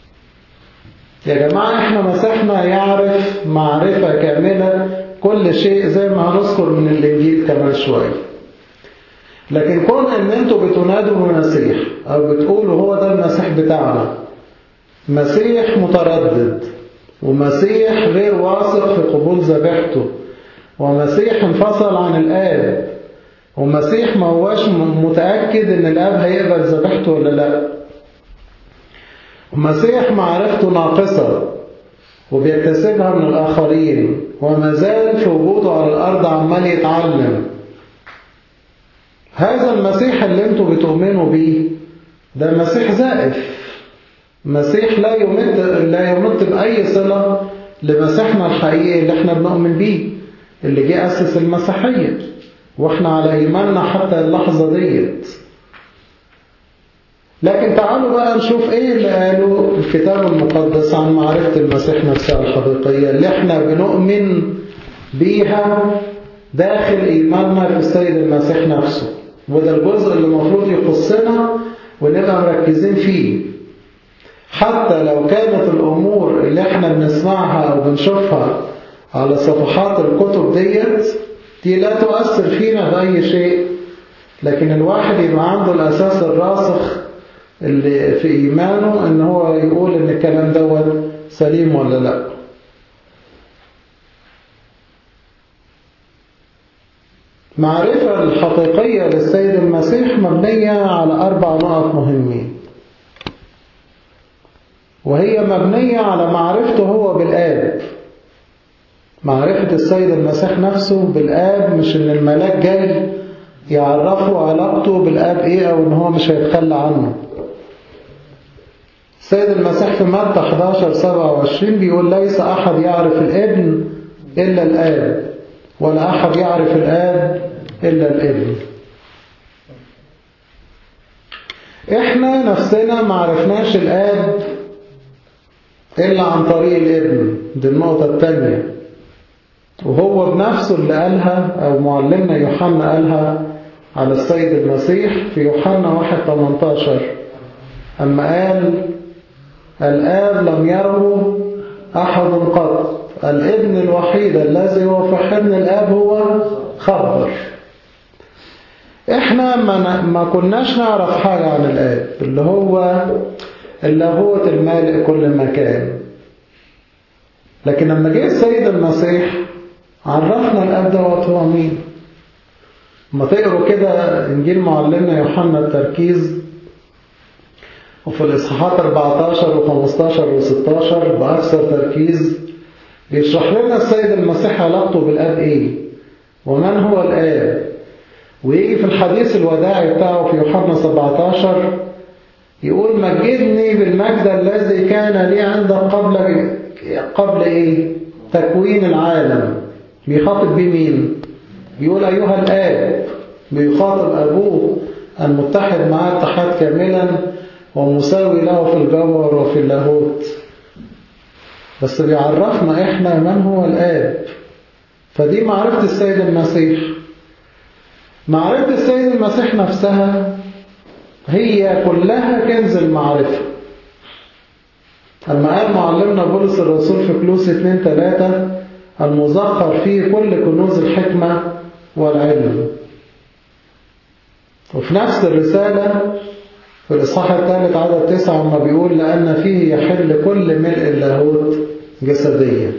يا جماعة احنا مسيحنا يعرف معرفة كاملة كل شيء زي ما هنذكر من الإنجيل كمان شوية لكن كون ان انتوا بتنادوا المسيح او بتقولوا هو ده المسيح بتاعنا مسيح متردد ومسيح غير واثق في قبول ذبيحته ومسيح انفصل عن الآب ومسيح ما هواش متأكد ان الآب هيقبل ذبيحته ولا لا ومسيح معرفته ناقصة وبيكتسبها من الآخرين وما زال في وجوده على الأرض عمال يتعلم هذا المسيح اللي انتوا بتؤمنوا بيه ده مسيح زائف مسيح لا يمد لا يمد بأي صلة لمسيحنا الحقيقي اللي احنا بنؤمن بيه اللي جه أسس المسيحية واحنا على إيماننا حتى اللحظة ديت لكن تعالوا بقى نشوف ايه اللي قاله الكتاب المقدس عن معرفة المسيح نفسها الحقيقية اللي احنا بنؤمن بيها داخل إيماننا في السيد المسيح نفسه وده الجزء اللي المفروض يخصنا ونبقى مركزين فيه حتى لو كانت الأمور اللي احنا بنسمعها أو بنشوفها على صفحات الكتب ديت دي لا تؤثر فينا بأي شيء لكن الواحد يبقى عنده الأساس الراسخ اللي في إيمانه إن هو يقول إن الكلام دوت سليم ولا لا معرفة الحقيقية للسيد المسيح مبنية على أربع نقط مهمين وهي مبنية على معرفته هو بالآب معرفة السيد المسيح نفسه بالآب مش إن الملاك جاي يعرفه علاقته بالآب إيه أو إن هو مش هيتخلى عنه السيد المسيح في متى 11 27 بيقول ليس أحد يعرف الابن إلا الآب ولا أحد يعرف الآب إلا الابن إحنا نفسنا ما عرفناش الآب إلا عن طريق الابن دي النقطة الثانية وهو بنفسه اللي قالها أو معلمنا يوحنا قالها على السيد المسيح في يوحنا 1 18 أما قال الآب لم يره أحد قط الابن الوحيد الذي هو في حضن الآب هو خبر احنا ما, ما كناش نعرف حاجة عن الآب اللي هو اللاهوت المالئ كل مكان لكن لما جه السيد المسيح عرفنا الآب دوت هو مين ما تقروا كده إنجيل معلمنا يوحنا التركيز وفي الإصحاحات 14 و15 و16 بأكثر تركيز بيشرح لنا السيد المسيح علاقته بالآب إيه ومن هو الآب ويجي في الحديث الوداعي بتاعه في يوحنا 17 يقول مجدني بالمجد الذي كان لي عندك قبل قبل إيه تكوين العالم بيخاطب بيه مين بيقول أيها الآب بيخاطب أبوه المتحد معاه اتحاد كاملا ومساوي له في الجوهر وفي اللاهوت بس بيعرفنا احنا من هو الآب فدي معرفة السيد المسيح معرفة السيد المسيح نفسها هي كلها كنز المعرفة لما قال معلمنا بولس الرسول في كلوس 2 3 المذخر فيه كل كنوز الحكمة والعلم وفي نفس الرسالة في الإصحاح الثالث عدد تسعة ما بيقول لأن فيه يحل كل ملء اللاهوت جسديا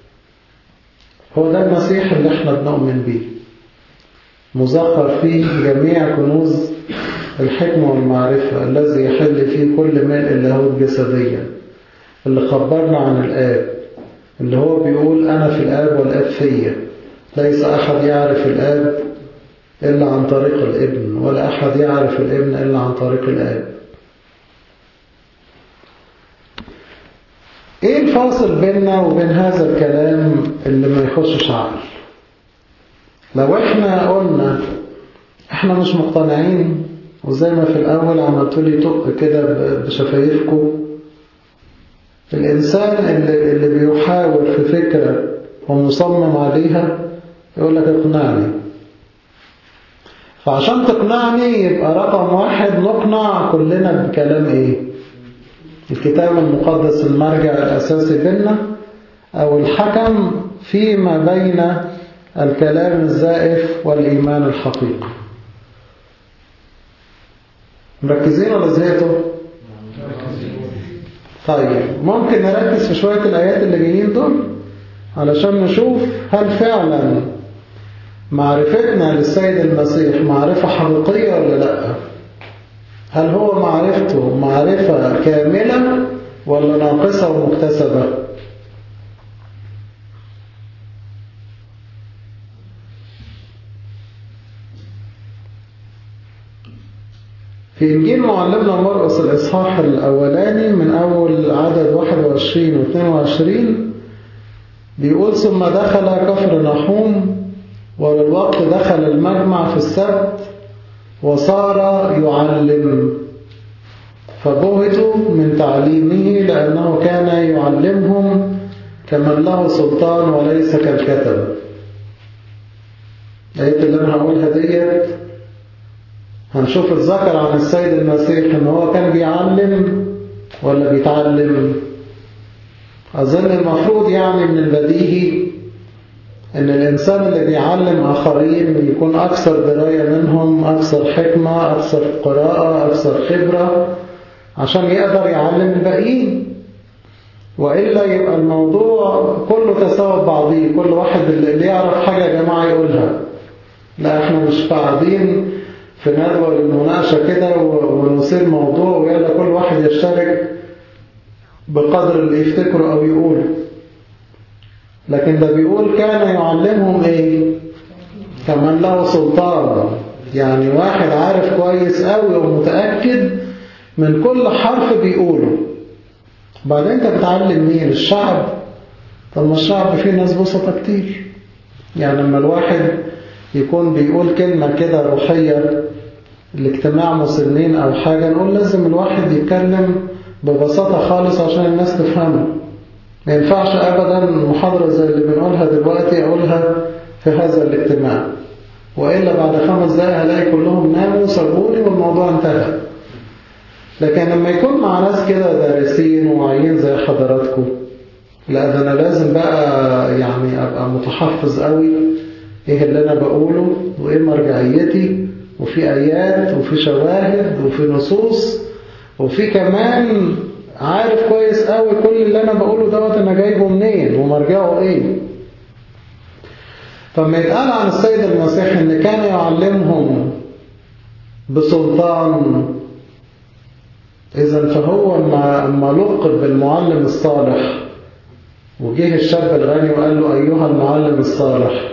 هو ده المسيح اللي احنا بنؤمن بيه مذخر فيه جميع كنوز الحكمة والمعرفة الذي يحل فيه كل ملء اللاهوت جسديا اللي خبرنا عن الآب اللي هو بيقول أنا في الآب والآب فيا ليس أحد يعرف الآب إلا عن طريق الابن ولا أحد يعرف الابن إلا عن طريق الآب إيه الفاصل بيننا وبين هذا الكلام اللي ما يخشش عقل لو إحنا قلنا إحنا مش مقتنعين وزي ما في الأول عملتوا لي طق كده بشفايفكم الإنسان اللي, اللي بيحاول في فكرة ومصمم عليها يقول لك اقنعني فعشان تقنعني يبقى رقم واحد نقنع كلنا بكلام ايه الكتاب المقدس المرجع الأساسي بيننا أو الحكم فيما بين الكلام الزائف والإيمان الحقيقي مركزين ولا زهقتوا؟ طيب ممكن نركز في شوية الآيات اللي جايين دول علشان نشوف هل فعلا معرفتنا للسيد المسيح معرفة حقيقية ولا لا هل هو معرفته معرفة كاملة ولا ناقصة ومكتسبة في إنجيل معلمنا مرقس الإصحاح الأولاني من أول عدد 21 و 22 بيقول ثم دخل كفر نحوم وللوقت دخل المجمع في السبت وصار يعلم فبهتوا من تعليمه لأنه كان يعلمهم كمن له سلطان وليس كالكتب الآية اللي أنا هقولها ديت هنشوف الذكر عن السيد المسيح ان هو كان بيعلم ولا بيتعلم أظن المفروض يعني من البديهي ان الإنسان اللي بيعلم آخرين يكون أكثر دراية منهم أكثر حكمة أكثر قراءة أكثر خبرة عشان يقدر يعلم الباقيين وإلا يبقى الموضوع كله تساوى بعضيه كل واحد اللي يعرف حاجة يا جماعة يقولها لا احنا مش قاعدين في ندوة للمناقشة كده ونصير موضوع ويلا كل واحد يشترك بقدر اللي يفتكره أو يقوله لكن ده بيقول كان يعلمهم ايه كمان له سلطان يعني واحد عارف كويس قوي ومتأكد من كل حرف بيقوله بعدين انت بتعلم مين الشعب طب ما الشعب فيه ناس بسطة كتير يعني لما الواحد يكون بيقول كلمة كده روحية الاجتماع مسنين أو حاجة نقول لازم الواحد يتكلم ببساطة خالص عشان الناس تفهمه ما ينفعش أبدا محاضرة زي اللي بنقولها دلوقتي أقولها في هذا الاجتماع وإلا بعد خمس دقايق هلاقي كلهم ناموا وسابوني والموضوع انتهى لكن لما يكون مع ناس كده دارسين وواعيين زي حضراتكم لا ده أنا لازم بقى يعني أبقى متحفظ قوي ايه اللي انا بقوله وايه مرجعيتي وفي ايات وفي شواهد وفي نصوص وفي كمان عارف كويس قوي كل اللي انا بقوله دوت انا جايبه منين ومرجعه ايه فما يتقال عن السيد المسيح ان كان يعلمهم بسلطان اذا فهو ما لقب بالمعلم الصالح وجه الشاب الغني وقال له ايها المعلم الصالح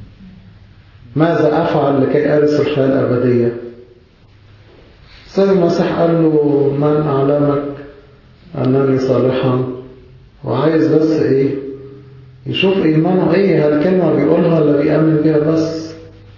ماذا أفعل لكي أرث الحياة الأبدية السيد المسيح قال له من أعلمك أنني صالحا وعايز بس إيه يشوف إيمانه إيه هالكلمة بيقولها اللي بيأمن بيها بس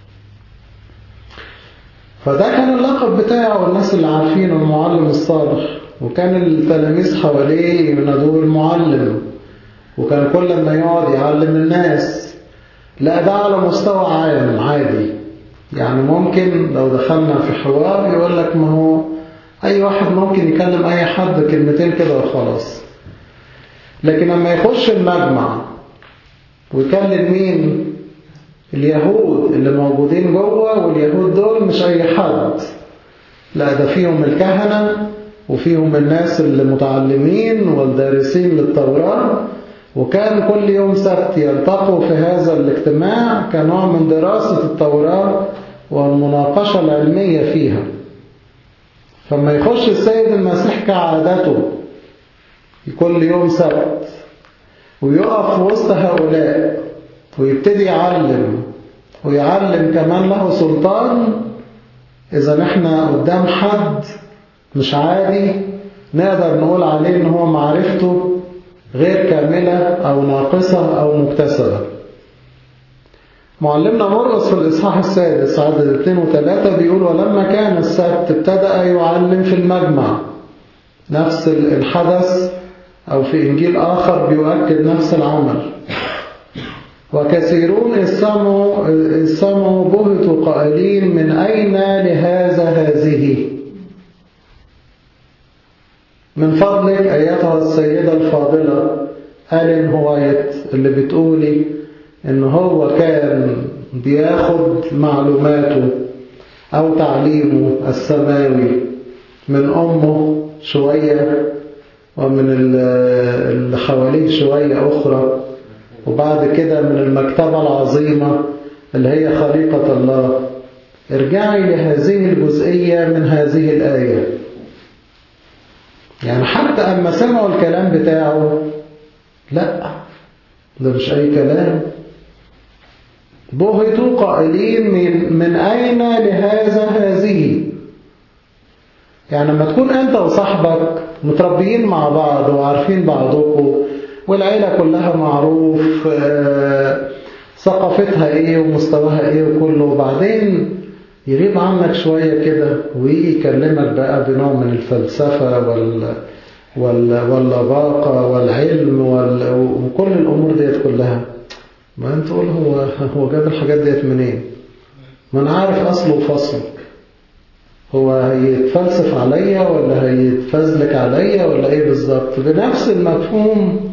فده كان اللقب بتاعه والناس اللي عارفين المعلم الصالح وكان التلاميذ حواليه ينادوه المعلم وكان كل ما يقعد يعلم الناس لا ده على مستوى عام عادي يعني ممكن لو دخلنا في حوار يقول لك ما هو أي واحد ممكن يكلم أي حد كلمتين كده وخلاص لكن لما يخش المجمع ويكلم مين اليهود اللي موجودين جوه واليهود دول مش أي حد لا ده فيهم الكهنة وفيهم الناس اللي متعلمين والدارسين للتوراة وكان كل يوم سبت يلتقوا في هذا الاجتماع كنوع من دراسة التوراة والمناقشة العلمية فيها فما يخش السيد المسيح كعادته كل يوم سبت ويقف وسط هؤلاء ويبتدي يعلم ويعلم كمان له سلطان إذا نحن قدام حد مش عادي نقدر نقول عليه إن هو معرفته غير كاملة أو ناقصة أو مكتسبة معلمنا مرقس في الإصحاح السادس عدد 2 و 3 بيقول ولما كان السبت ابتدأ يعلم في المجمع نفس الحدث أو في إنجيل آخر بيؤكد نفس العمل وكثيرون استمعوا استمعوا بهتوا قائلين من أين لهذا هذه من فضلك أيتها السيدة الفاضلة ألين هوايت اللي بتقولي إن هو كان بياخد معلوماته أو تعليمه السماوي من أمه شوية ومن اللي حواليه شوية أخرى وبعد كده من المكتبة العظيمة اللي هي خليقة الله ارجعي لهذه الجزئية من هذه الآية يعني حتى أما سمعوا الكلام بتاعه لا ده مش أي كلام بهتوا قائلين من, من أين لهذا هذه يعني لما تكون أنت وصاحبك متربيين مع بعض وعارفين بعضكم والعيلة كلها معروف ثقافتها ايه ومستواها ايه وكله وبعدين يغيب عنك شوية كده ويجي يكلمك بقى بنوع من الفلسفة وال وال واللباقة والعلم وال... وكل الأمور ديت كلها ما انت تقول هو هو جاب الحاجات ديت منين ما انا عارف أصله وفصله هو هيتفلسف عليا ولا هيتفزلك عليا ولا ايه بالظبط بنفس المفهوم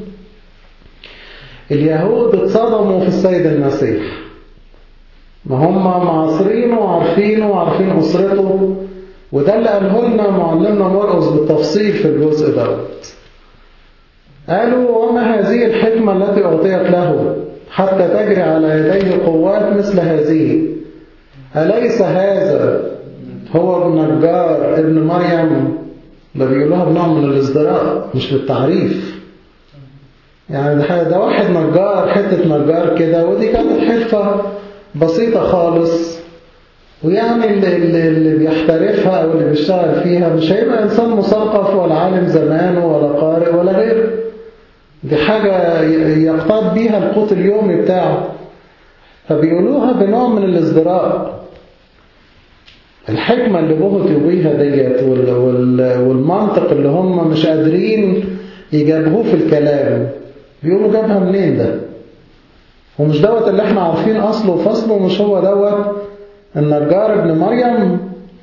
اليهود اتصدموا في السيد المسيح ما هم معاصرينه وعارفينه وعارفين أسرته وده اللي قاله لنا معلمنا مرقس بالتفصيل في الجزء دوت قالوا وما هذه الحكمة التي أعطيت له حتى تجري على يديه قوات مثل هذه أليس هذا هو ابن نجار ابن مريم ده بيقولوها بنوع من الازدراء مش للتعريف يعني ده واحد نجار حتة نجار كده ودي كانت حرفة بسيطة خالص ويعني اللي, اللي بيحترفها أو اللي بيشتغل فيها مش هيبقى إنسان مثقف ولا عالم زمان ولا قارئ ولا غيره دي حاجة يقتض بيها القوت اليومي بتاعه فبيقولوها بنوع من الازدراء الحكمة اللي بهتوا بيها ديت والمنطق اللي هم مش قادرين يجابهوه في الكلام بيقولوا جابها منين ده ومش دوت اللي احنا عارفين أصله وفصله مش هو دوت النجار ابن مريم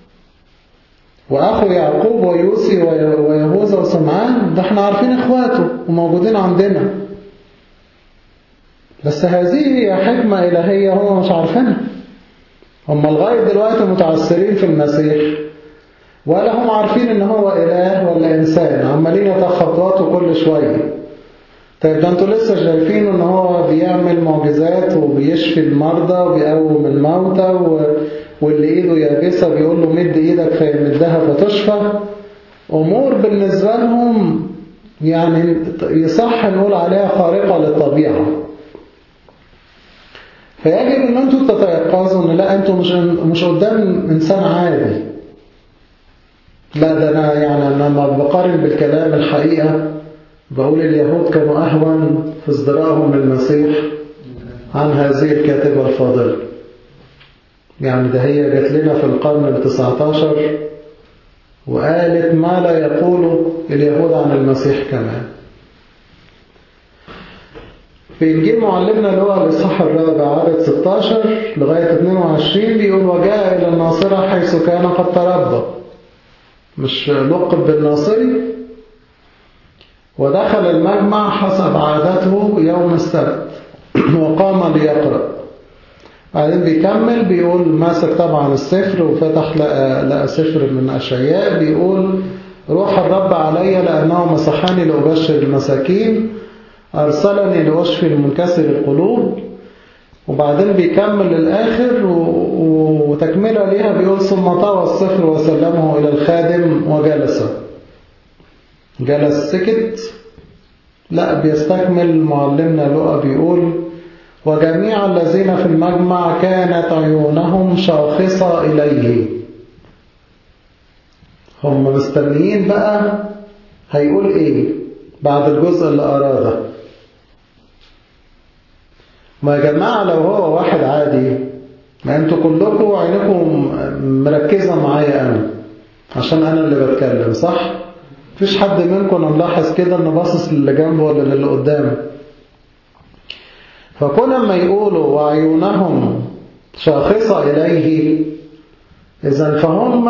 وأخو يعقوب ويوسي ويهوذا وسمعان ده احنا عارفين اخواته وموجودين عندنا بس هذه هي حكمة إلهية هم مش عارفينها هم لغاية دلوقتي متعثرين في المسيح ولا هم عارفين ان هو إله ولا إنسان عمالين يتخططوا كل شوية طيب ده انتوا لسه شايفين ان هو بيعمل معجزات وبيشفي المرضى وبيقوم الموتى و... واللي ايده يابسة بيقول له مد ايدك فيمدها فتشفى امور بالنسبة لهم يعني يصح نقول عليها خارقة للطبيعة فيجب ان انتوا تتيقظوا ان لا انتوا مش مش قدام انسان عادي لا ده انا يعني انا لما بقارن بالكلام الحقيقة بقول اليهود كانوا أهون في ازدراءهم للمسيح عن هذه الكاتبة الفاضلة يعني ده هي جات لنا في القرن التسعة عشر وقالت ما لا يقول اليهود عن المسيح كمان في إنجيل معلمنا اللي هو الإصحاح الرابع عدد 16 لغاية 22 بيقول وجاء إلى الناصرة حيث كان قد تربى مش لقب بالناصري ودخل المجمع حسب عادته يوم السبت وقام ليقرأ بعدين بيكمل بيقول ماسك طبعا السفر وفتح لقى, لقى سفر من أشعياء بيقول روح الرب علي لأنه مسحني لأبشر المساكين أرسلني لأشفي المنكسر القلوب وبعدين بيكمل للآخر وتكملة ليها بيقول ثم طوى السفر وسلمه إلى الخادم وجلس جلس سكت لا بيستكمل معلمنا لقى بيقول وجميع الذين في المجمع كانت عيونهم شاخصة إليه هم مستنيين بقى هيقول إيه بعد الجزء اللي أراده ما يا جماعة لو هو واحد عادي ما انتوا كلكم عينكم مركزة معايا أنا عشان أنا اللي بتكلم صح؟ مفيش حد منكم ملاحظ كده انه باصص للي جنبه ولا للي قدامه فكون ما يقولوا وعيونهم شاخصة إليه إذا فهم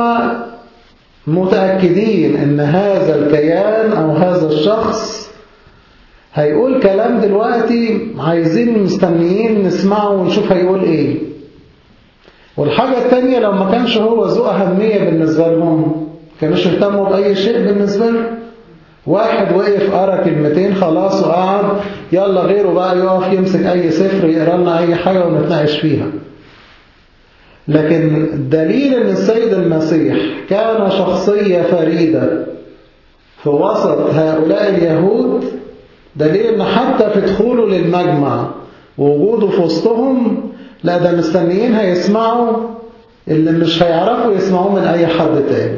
متأكدين ان هذا الكيان أو هذا الشخص هيقول كلام دلوقتي عايزين مستنيين نسمعه ونشوف هيقول ايه والحاجة التانية لو ما كانش هو ذو أهمية بالنسبة لهم كانوش يهتموا بأي شيء بالنسبة له واحد وقف قرا كلمتين خلاص وقعد يلا غيره بقى يقف يمسك أي سفر يقرا لنا أي حاجة ونتناقش فيها لكن دليل ان السيد المسيح كان شخصية فريدة في وسط هؤلاء اليهود دليل ان حتى في دخوله للمجمع ووجوده في وسطهم لا ده مستنيين هيسمعوا اللي مش هيعرفوا يسمعوه من اي حد تاني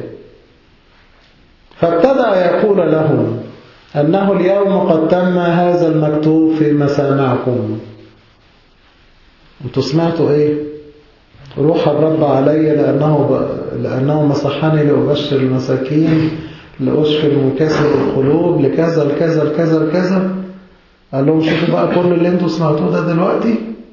فابتدأ يقول لهم أنه اليوم قد تم هذا المكتوب في مسامعكم انتوا سمعتوا ايه روح الرب علي لأنه, ب... لأنه مسحني لأبشر المساكين لأشفي المنكسر القلوب لكذا لكذا لكذا لكذا قال لهم شوفوا بقى كل اللي انتوا سمعتوه ده دلوقتي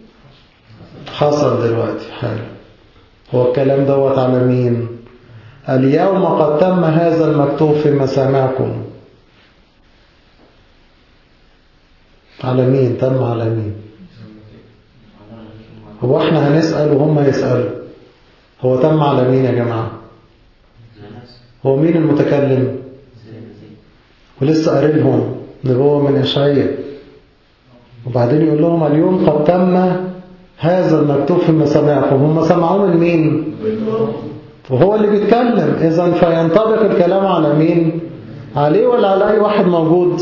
حصل دلوقتي حالا هو الكلام دوت على مين اليوم قد تم هذا المكتوب في مسامعكم على مين تم على مين هو احنا هنسأل وهم يسألوا هو تم على مين يا جماعة هو مين المتكلم ولسه قارنهم نبوة من إشعياء وبعدين يقول لهم اليوم قد تم هذا المكتوب في مسامعكم هم سمعوه من مين وهو اللي بيتكلم إذا فينطبق الكلام على مين عليه ولا على أي واحد موجود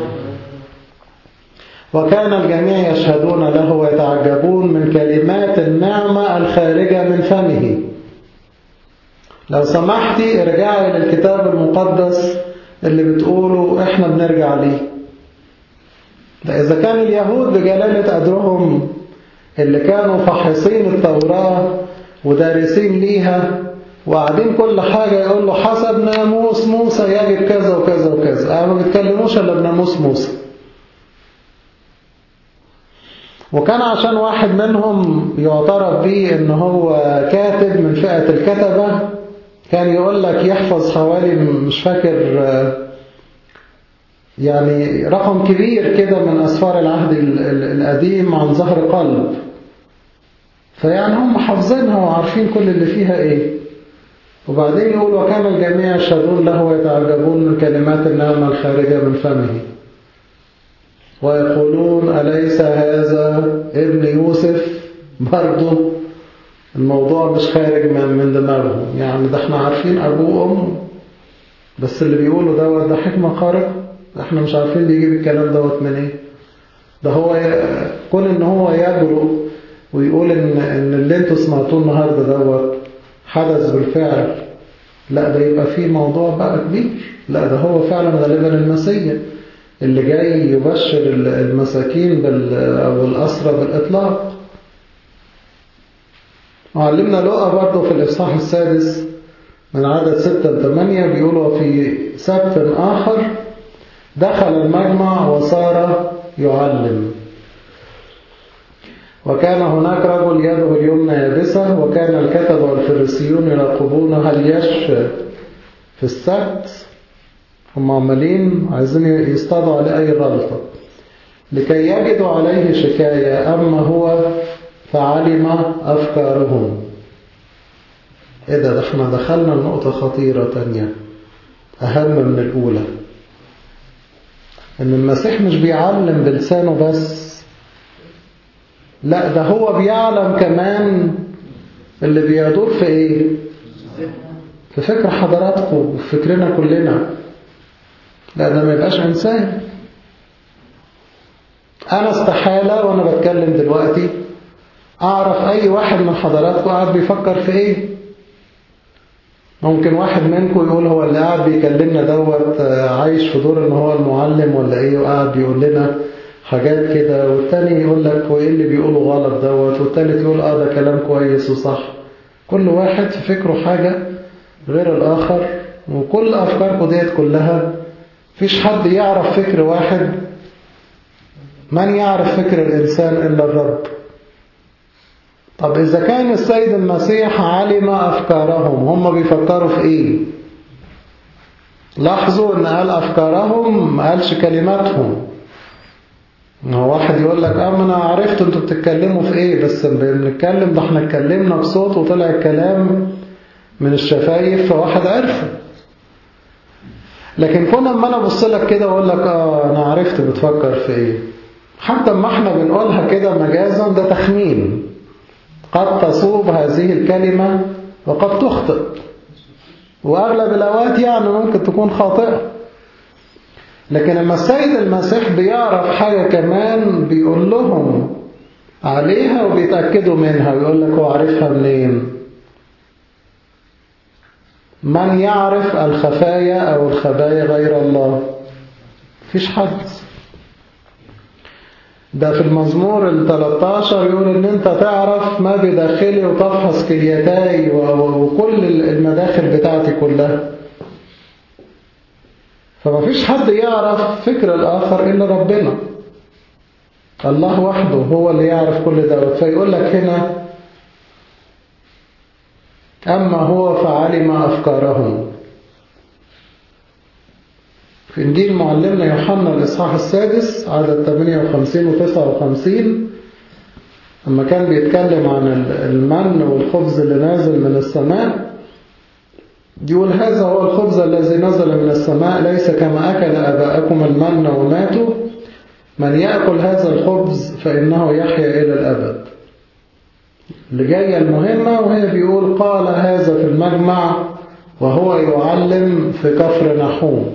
وكان الجميع يشهدون له ويتعجبون من كلمات النعمة الخارجة من فمه لو سمحتي ارجعي للكتاب المقدس اللي بتقولوا احنا بنرجع ليه ده إذا كان اليهود بجلالة قدرهم اللي كانوا فحصين التوراة ودارسين ليها وقاعدين كل حاجة يقول له حسب ناموس موسى يجب كذا وكذا وكذا أنا ما بيتكلموش إلا بناموس موسى وكان عشان واحد منهم يعترف به ان هو كاتب من فئة الكتبة كان يقول لك يحفظ حوالي مش فاكر يعني رقم كبير كده من أسفار العهد القديم عن ظهر قلب فيعني هم حافظينها وعارفين كل اللي فيها ايه وبعدين يقول وكان الجميع يشهدون له ويتعجبون من كلمات النعمة الخارجة من فمه ويقولون أليس هذا ابن يوسف برضه الموضوع مش خارج من من دماغهم يعني ده احنا عارفين أبوه وأمه بس اللي بيقولوا دوت ده حكمة خارقة احنا مش عارفين بيجيب الكلام دوت من ايه ده هو ي... كون ان هو يجرؤ ويقول ان ان اللي انتوا سمعتوه النهارده دوت حدث بالفعل لا ده يبقى فيه موضوع بقى كبير لا ده هو فعلا غالبا المسيح اللي جاي يبشر المساكين بال أو الأسرى بالإطلاق وعلمنا لقى برضه في الإصحاح السادس من عدد ستة لثمانية بيقولوا في سبت آخر دخل المجمع وصار يعلم وكان هناك رجل يده اليمنى يابسة وكان الكتبة والفريسيون يراقبون هل يشفى في السبت هم عمالين عايزين يصطادوا عليه أي غلطة لكي يجدوا عليه شكاية أما هو فعلم أفكارهم إيه ده ده احنا دخلنا لنقطة خطيرة تانية أهم من الأولى إن المسيح مش بيعلم بلسانه بس لا ده هو بيعلم كمان اللي بيدور في إيه في فكر حضراتكم وفي فكرنا كلنا لا ده ما يبقاش إنسان أنا استحالة وأنا بتكلم دلوقتي أعرف أي واحد من حضراتكم قاعد بيفكر في إيه ممكن واحد منكم يقول هو اللي قاعد بيكلمنا دوت عايش في دور ان هو المعلم ولا ايه وقاعد بيقول لنا حاجات كده والتاني يقول لك هو ايه اللي بيقوله غلط دوت والتالت يقول اه ده كلام كويس وصح كل واحد في فكره حاجة غير الآخر وكل أفكاركم ديت كلها فيش حد يعرف فكر واحد من يعرف فكر الإنسان إلا الرب طب إذا كان السيد المسيح علم أفكارهم هم بيفكروا في إيه لاحظوا إن قال أفكارهم ما قالش كلماتهم هو واحد يقول لك اه ما انا عرفت انتوا بتتكلموا في ايه بس بنتكلم ده احنا اتكلمنا بصوت وطلع الكلام من الشفايف فواحد عرفه لكن كنا اما انا ابص لك كده واقول لك اه انا عرفت بتفكر في ايه حتى اما احنا بنقولها كده مجازا ده تخمين قد تصوب هذه الكلمة وقد تخطئ وأغلب الأوقات يعني ممكن تكون خاطئة لكن لما السيد المسيح بيعرف حاجة كمان بيقول لهم عليها وبيتأكدوا منها ويقول لك هو عارفها منين من يعرف الخفايا أو الخبايا غير الله فيش حد ده في المزمور ال 13 يقول ان انت تعرف ما بداخلي وتفحص كليتاي وكل المداخل بتاعتي كلها فما فيش حد يعرف فكر الآخر إلا ربنا الله وحده هو اللي يعرف كل دوت فيقول لك هنا أما هو فعلم أفكارهم في إنجيل معلمنا يوحنا الإصحاح السادس عدد 58 و 59 لما كان بيتكلم عن المن والخبز اللي نازل من السماء يقول هذا هو الخبز الذي نزل من السماء ليس كما أكل أباءكم المن وماتوا من يأكل هذا الخبز فإنه يحيا إلى الأبد اللي جاية المهمة وهي بيقول قال هذا في المجمع وهو يعلم في كفر نحوم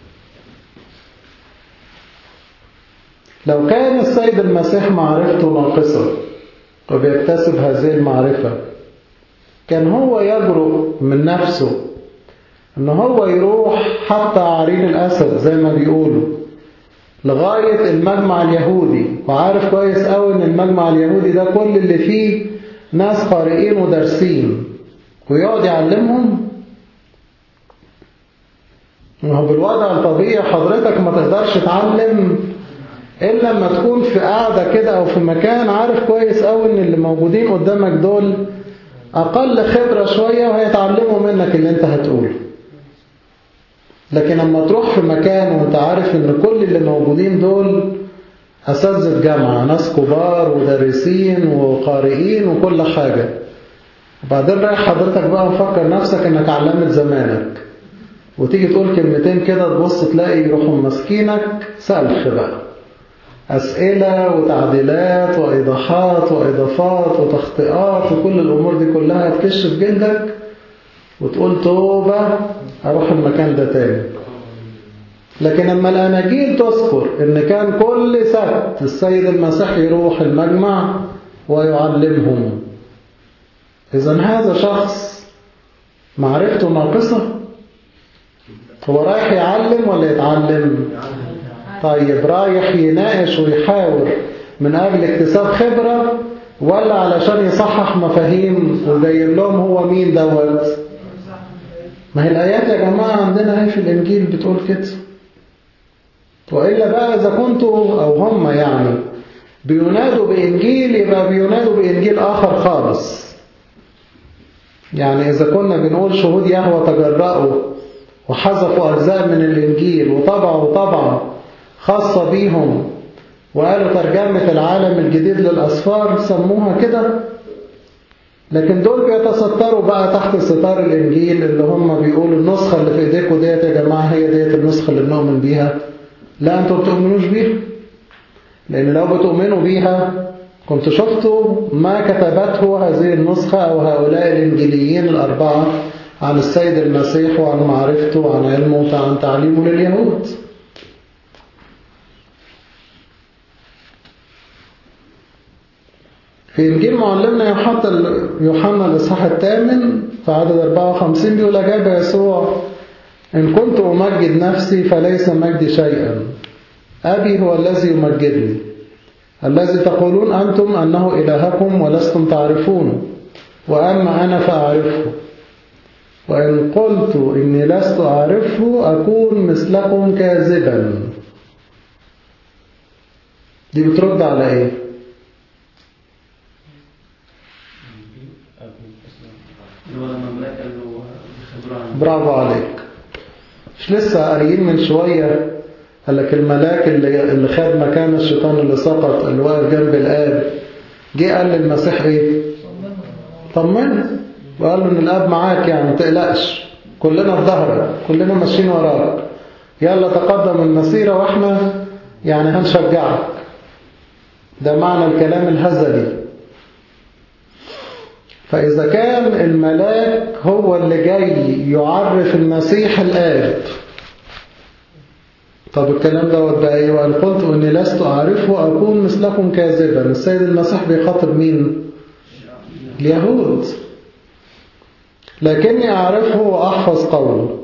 لو كان السيد المسيح معرفته ناقصة وبيكتسب هذه المعرفة كان هو يجرؤ من نفسه ان هو يروح حتى عرين الاسد زي ما بيقولوا لغاية المجمع اليهودي وعارف كويس قوي ان المجمع اليهودي ده كل اللي فيه ناس قارئين ودارسين ويقعد يعلمهم وهو بالوضع الطبيعي حضرتك ما تقدرش تعلم إلا لما تكون في قاعدة كده أو في مكان عارف كويس قوي ان اللي موجودين قدامك دول أقل خبرة شوية وهيتعلموا منك اللي انت هتقوله لكن لما تروح في مكان وانت عارف ان كل اللي موجودين دول أساتذة جامعة ناس كبار ودارسين وقارئين وكل حاجة وبعدين رايح حضرتك بقى مفكر نفسك انك علمت زمانك وتيجي تقول كلمتين كده تبص تلاقي يروحوا ماسكينك سلخ بقى أسئلة وتعديلات وإيضاحات وإضافات وتخطئات وكل الأمور دي كلها هتكشف جلدك وتقول توبة أروح المكان ده تاني لكن لما الأناجيل تذكر إن كان كل سبت السيد المسيح يروح المجمع ويعلمهم إذا هذا شخص معرفته ناقصة هو رايح يعلم ولا يتعلم طيب رايح يناقش ويحاور من أجل اكتساب خبرة ولا علشان يصحح مفاهيم ويبين لهم هو مين دوت ما هي الآيات يا جماعة عندنا هي في الإنجيل بتقول كده وإلا بقى إذا كنتوا أو هم يعني بينادوا بإنجيل يبقى بينادوا بإنجيل آخر خالص يعني إذا كنا بنقول شهود يهوى تجرأوا وحذفوا أجزاء من الإنجيل وطبعوا طبعا خاصة بيهم وقالوا ترجمة العالم الجديد للأسفار سموها كده لكن دول بيتستروا بقى تحت ستار الإنجيل اللي هم بيقولوا النسخة اللي في إيديكم ديت يا جماعة هي ديت النسخة اللي بنؤمن بيها لا أنتوا بتؤمنوش بيها لأن لو بتؤمنوا بيها كنت شفتوا ما كتبته هذه النسخة أو هؤلاء الإنجيليين الأربعة عن السيد المسيح وعن معرفته وعن علمه وعن تعليمه لليهود في إنجيل معلمنا يوحنا الإصحاح الثامن في عدد 54 بيقول أجاب يسوع إن كنت أمجد نفسي فليس مجدي شيئا أبي هو الذي يمجدني الذي تقولون أنتم أنه إلهكم ولستم تعرفونه وأما أنا فأعرفه وإن قلت إني لست أعرفه أكون مثلكم كاذبا دي بترد على إيه؟
اللي هو لما الملاك قال له بيخبروا عن
برافو عليك مش لسه قاريين من شوية قال لك الملاك اللي اللي خد مكان الشيطان اللي سقط اللي واقف جنب الآب جه قال للمسيح ايه؟ طمنه وقال له ان الآب معاك يعني ما تقلقش كلنا في ظهرك كلنا ماشيين وراك يلا تقدم المسيرة واحنا يعني هنشجعك ده معنى الكلام الهزلي فإذا كان الملاك هو اللي جاي يعرف المسيح الآب طب الكلام ده بقى ايه وأن قلت إني لست أعرفه أكون مثلكم كاذبا السيد المسيح بيخاطب مين؟ اليهود لكني أعرفه وأحفظ قوله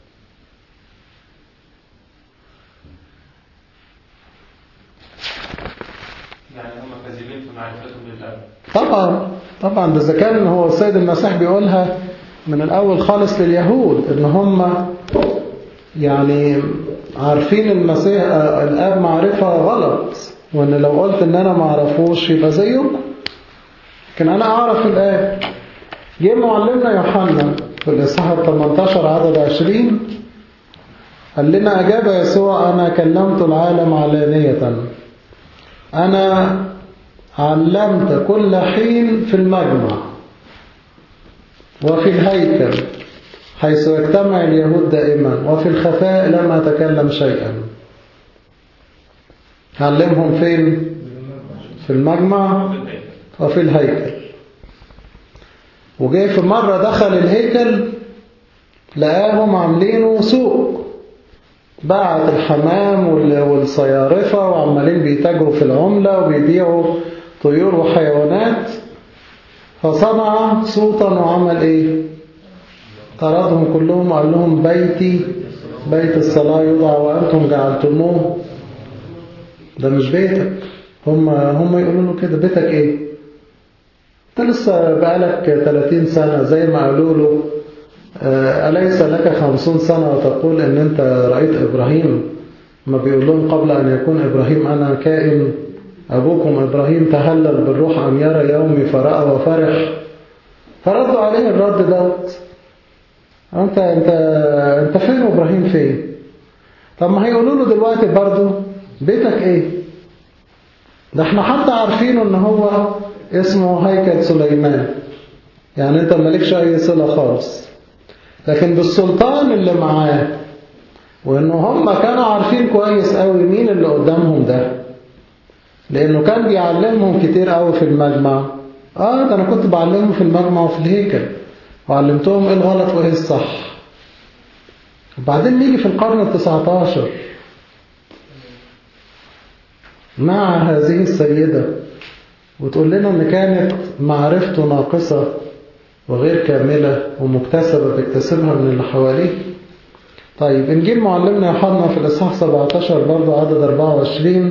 يعني هم كاذبين في معرفتهم للاب
طبعا طبعا ده إذا كان هو السيد المسيح بيقولها من الأول خالص لليهود إن هم يعني عارفين المسيح آه، الآب معرفة غلط وإن لو قلت إن أنا ما أعرفوش يبقى زيكم لكن أنا أعرف الآب جه معلمنا يوحنا في الإصحاح 18 عدد 20 قال لنا أجاب يسوع أنا كلمت العالم علانية أنا علمت كل حين في المجمع وفي الهيكل حيث يجتمع اليهود دائما وفي الخفاء لم أتكلم شيئا علمهم فين؟ في المجمع وفي الهيكل وجاي في مرة دخل الهيكل لقاهم عاملينه سوق بعت الحمام وال- والصيارفة وعمالين بيتاجروا في العملة وبيبيعوا طيور وحيوانات فصنع صوتا وعمل ايه طردهم كلهم وقال لهم بيتي بيت الصلاة يوضع وأنتم جعلتموه ده مش بيتك هم هم يقولوا له كده بيتك ايه انت لسه بقالك 30 سنة زي ما قالوا له آه، أليس لك 50 سنة وتقول ان انت رأيت إبراهيم ما بيقول لهم قبل أن يكون إبراهيم أنا كائن أبوكم إبراهيم تهلل بالروح أن يرى يومي فرأى وفرح فردوا عليه الرد دوت أنت أنت أنت فين وإبراهيم فين؟ طب ما هيقولوا له دلوقتي برضه بيتك إيه؟ ده احنا حتى عارفينه ان هو اسمه هيكل سليمان يعني انت مالكش اي صلة خالص لكن بالسلطان اللي معاه وان هم كانوا عارفين كويس قوي مين اللي قدامهم ده لانه كان بيعلمهم كتير قوي في المجمع اه ده انا كنت بعلمهم في المجمع وفي الهيكل وعلمتهم ايه الغلط وايه الصح وبعدين نيجي في القرن التسعة عشر مع هذه السيدة وتقول لنا ان كانت معرفته ناقصة وغير كاملة ومكتسبة بيكتسبها من اللي حواليه طيب انجيل معلمنا يوحنا في الاصحاح 17 برضه عدد 24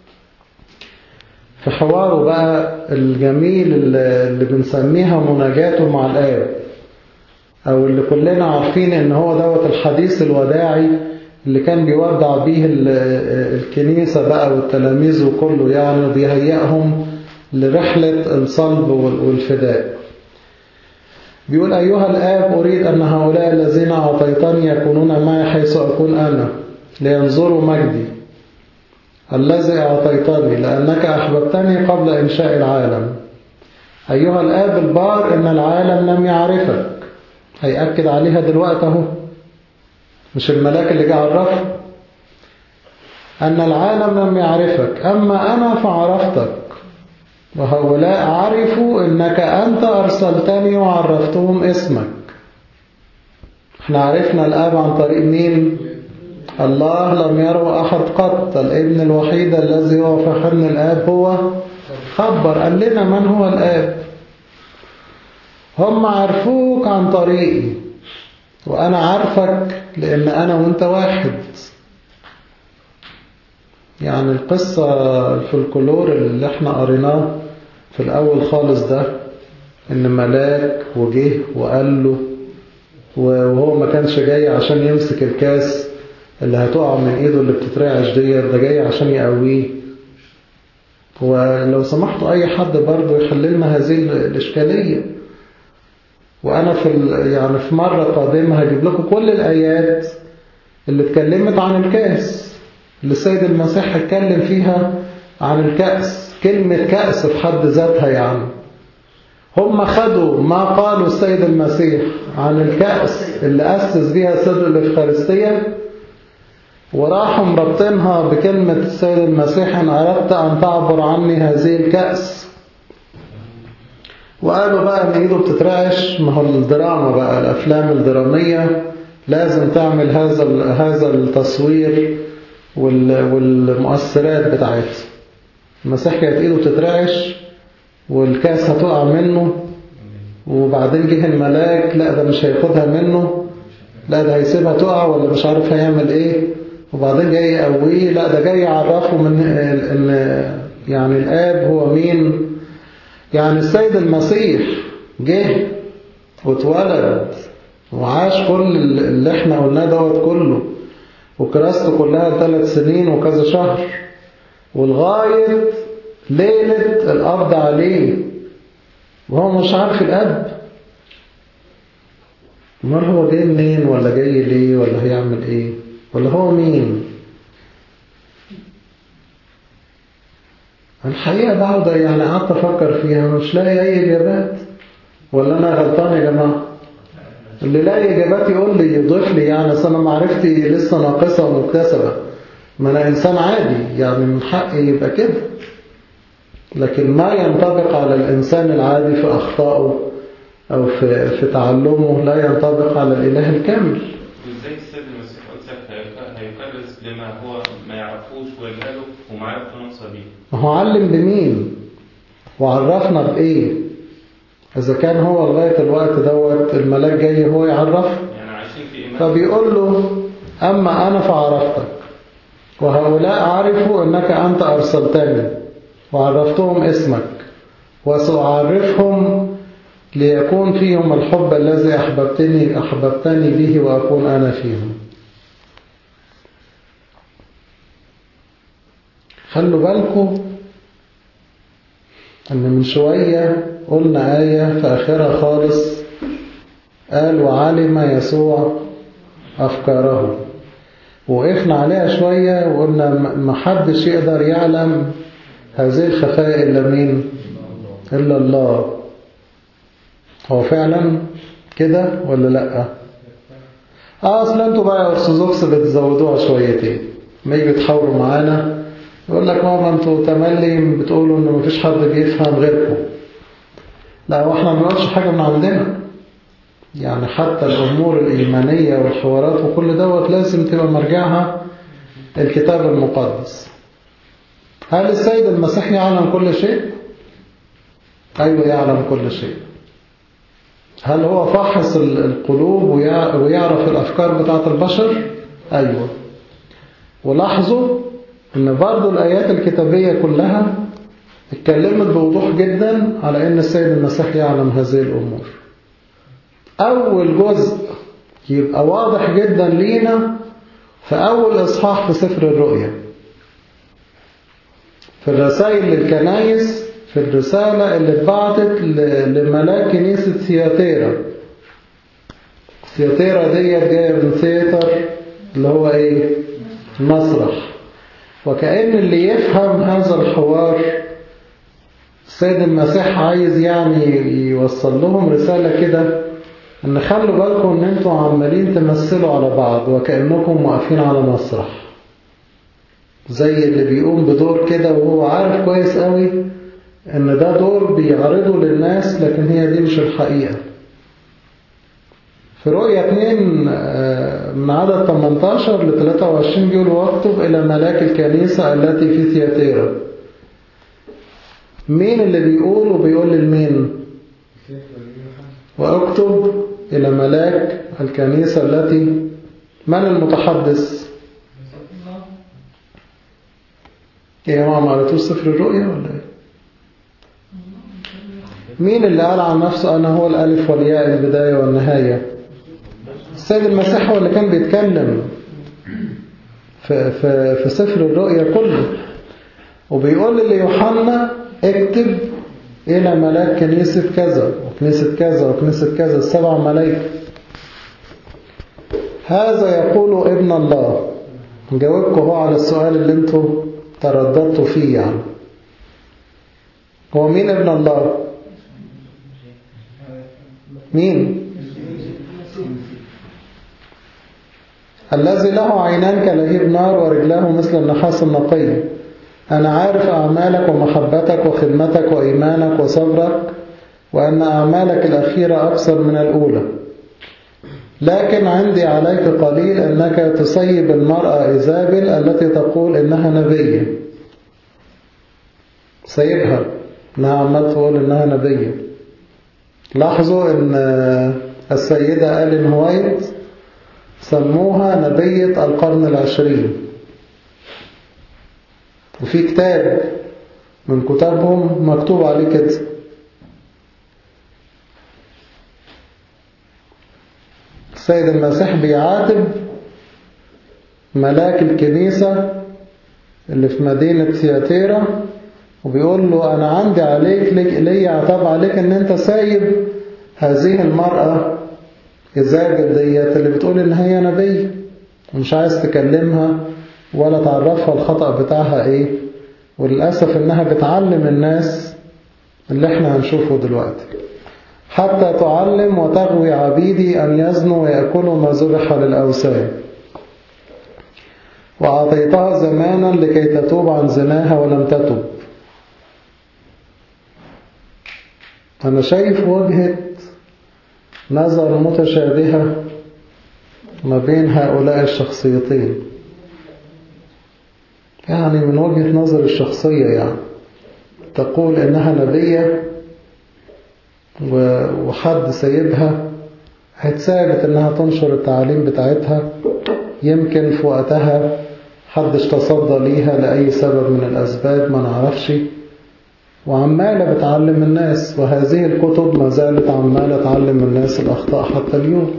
في حواره بقى الجميل اللي اللي بنسميها مناجاته مع الآب أو اللي كلنا عارفين إن هو دوت الحديث الوداعي اللي كان بيودع بيه الكنيسة بقى والتلاميذ وكله يعني بيهيئهم لرحلة الصلب والفداء بيقول أيها الآب أريد أن هؤلاء الذين أعطيتني يكونون معي حيث أكون أنا لينظروا مجدي الذي أعطيتني لأنك أحببتني قبل إنشاء العالم أيها الآب البار إن العالم لم يعرفك هيأكد عليها دلوقتي اهو مش الملاك اللي جه عرفه أن العالم لم يعرفك أما أنا فعرفتك وهؤلاء عرفوا إنك أنت أرسلتني وعرفتهم اسمك احنا عرفنا الآب عن طريق مين الله لم يره أحد قط الابن الوحيد الذي هو في حضن الآب هو خبر قال لنا من هو الآب هم عرفوك عن طريقي وأنا عارفك لأن أنا وأنت واحد يعني القصة الفلكلور اللي احنا قريناه في الأول خالص ده إن ملاك وجه وقال له وهو ما كانش جاي عشان يمسك الكاس اللي هتقع من ايده اللي بتترعش دي ده جاي عشان يقويه ولو سمحتوا أي حد برضه يحل لنا هذه الإشكالية وأنا في يعني في مرة قادمة هجيب لكم كل الآيات اللي اتكلمت عن الكاس اللي السيد المسيح اتكلم فيها عن الكأس كلمة كأس في حد ذاتها يعني هم خدوا ما قالوا السيد المسيح عن الكأس اللي أسس بيها سر الإفخارستية وراحوا مربطينها بكلمة السيد المسيح إن أردت أن تعبر عني هذه الكأس وقالوا بقى إن إيده بتترعش ما هو الدراما بقى الأفلام الدرامية لازم تعمل هذا هذا التصوير والمؤثرات بتاعتها المسيح كانت إيده بتترعش والكاس هتقع منه وبعدين جه الملاك لا ده مش هياخدها منه لا ده هيسيبها تقع ولا مش عارف هيعمل ايه وبعدين جاي يقويه لا ده جاي يعرفه من ان يعني الاب هو مين يعني السيد المسيح جه واتولد وعاش كل اللي احنا قلناه دوت كله وكراسته كلها ثلاث سنين وكذا شهر ولغاية ليلة القبض عليه وهو مش عارف الأب امال هو جاي منين ولا جاي ليه ولا هيعمل ايه ولا هو مين الحقيقة بقعد يعني قعدت أفكر فيها مش لاقي أي إجابات ولا أنا غلطان يا جماعة اللي لاقي إجابات يقول لي يضيف لي يعني أصل أنا معرفتي لسه ناقصة ومكتسبة ما أنا إنسان عادي يعني من حقي يبقى كده لكن ما ينطبق على الإنسان العادي في أخطائه أو في, في تعلمه لا ينطبق على الإله الكامل
وازاي السيد المسيح قدسك هيكرس لما هو ما يعرفوش ويجهله ومعرفته ناقصه بيه
ما هو علم بمين وعرفنا بإيه إذا كان هو لغاية الوقت دوت الملاك جاي هو يعرفه
يعني عايشين في ايمان
فبيقول له أما أنا فعرفتك وهؤلاء عرفوا أنك أنت أرسلتني وعرفتهم اسمك وسأعرفهم ليكون فيهم الحب الذي أحببتني, أحببتني به وأكون أنا فيهم خلوا بالكم أن من شوية قلنا آية في آخرها خالص قال وعلم يسوع أفكاره وقفنا عليها شوية وقلنا ما حدش يقدر يعلم هذه الخفاء إلا مين إلا الله هو فعلا كده ولا لأ اه اصل انتوا بقى يا ارثوذكس بتزودوها شويتين ما يجي تحاوروا معانا يقول لك ماما انتوا تملي بتقولوا ان مفيش حد بيفهم غيركم لا واحنا ما بنقولش حاجه من عندنا يعني حتى الامور الايمانيه والحوارات وكل دوت لازم تبقى مرجعها الكتاب المقدس هل السيد المسيح يعلم كل شيء ايوه يعلم كل شيء هل هو فحص القلوب ويعرف الأفكار بتاعة البشر؟ أيوة ولاحظوا أن برضو الآيات الكتابية كلها اتكلمت بوضوح جدا على أن السيد المسيح يعلم هذه الأمور أول جزء يبقى واضح جدا لينا في أول إصحاح في سفر الرؤيا في الرسائل للكنايس في الرسالة اللي اتبعتت ل- لملاك كنيسة سياتيرا سياتيرا دي جاية من ثياتر اللي هو ايه مسرح وكأن اللي يفهم هذا الحوار السيد المسيح عايز يعني يوصل لهم رسالة كده ان خلوا بالكم ان انتوا عمالين تمثلوا على بعض وكأنكم واقفين على مسرح زي اللي بيقوم بدور كده وهو عارف كويس قوي ان ده دور بيعرضه للناس لكن هي دي مش الحقيقة في رؤية 2 آه، من عدد 18 ل 23 بيقول واكتب إلى ملاك الكنيسة التي في ثياتيرا مين اللي بيقول وبيقول لمين واكتب إلى ملاك الكنيسة التي من المتحدث ايه يا جماعة ما قريتوش سفر الرؤيا ولا ايه مين اللي قال عن نفسه أنا هو الألف والياء البداية والنهاية السيد المسيح هو اللي كان بيتكلم في, في, في سفر الرؤيا كله وبيقول ليوحنا اكتب إلى ملاك كنيسة كذا وكنيسة كذا وكنيسة كذا السبع ملايكة هذا يقول ابن الله جاوبكم هو على السؤال اللي انتوا ترددتوا فيه يعني هو مين ابن الله مين الذي له عينان كلهيب نار ورجلاه مثل النحاس النقي أنا عارف أعمالك ومحبتك وخدمتك وإيمانك وصبرك وأن أعمالك الأخيرة أكثر من الأولى لكن عندي عليك قليل أنك تسيب المرأة إيزابل التي تقول إنها نبية سيبها إنها عمال تقول إنها نبية لاحظوا أن السيدة آلين هوايت سموها نبية القرن العشرين وفي كتاب من كتابهم مكتوب عليه كده السيد المسيح بيعاتب ملاك الكنيسة اللي في مدينة سياتيرا وبيقول له أنا عندي عليك لي عتاب عليك إن أنت سايب هذه المرأة إزاجل ديت اللي بتقول إن هي نبي ومش عايز تكلمها ولا تعرفها الخطأ بتاعها إيه وللأسف إنها بتعلم الناس اللي إحنا هنشوفه دلوقتي حتى تعلم وتغوي عبيدي أن يزنوا ويأكلوا ما ذبح للأوثان وأعطيتها زمانا لكي تتوب عن زناها ولم تتب أنا شايف وجهة نظر متشابهة ما بين هؤلاء الشخصيتين يعني من وجهة نظر الشخصية يعني تقول إنها نبية وحد سيدها هتساعدت إنها تنشر التعاليم بتاعتها يمكن في وقتها حدش تصدى ليها لأي سبب من الأسباب ما نعرفش وعمالة بتعلم الناس وهذه الكتب ما زالت عمالة تعلم الناس الأخطاء حتى اليوم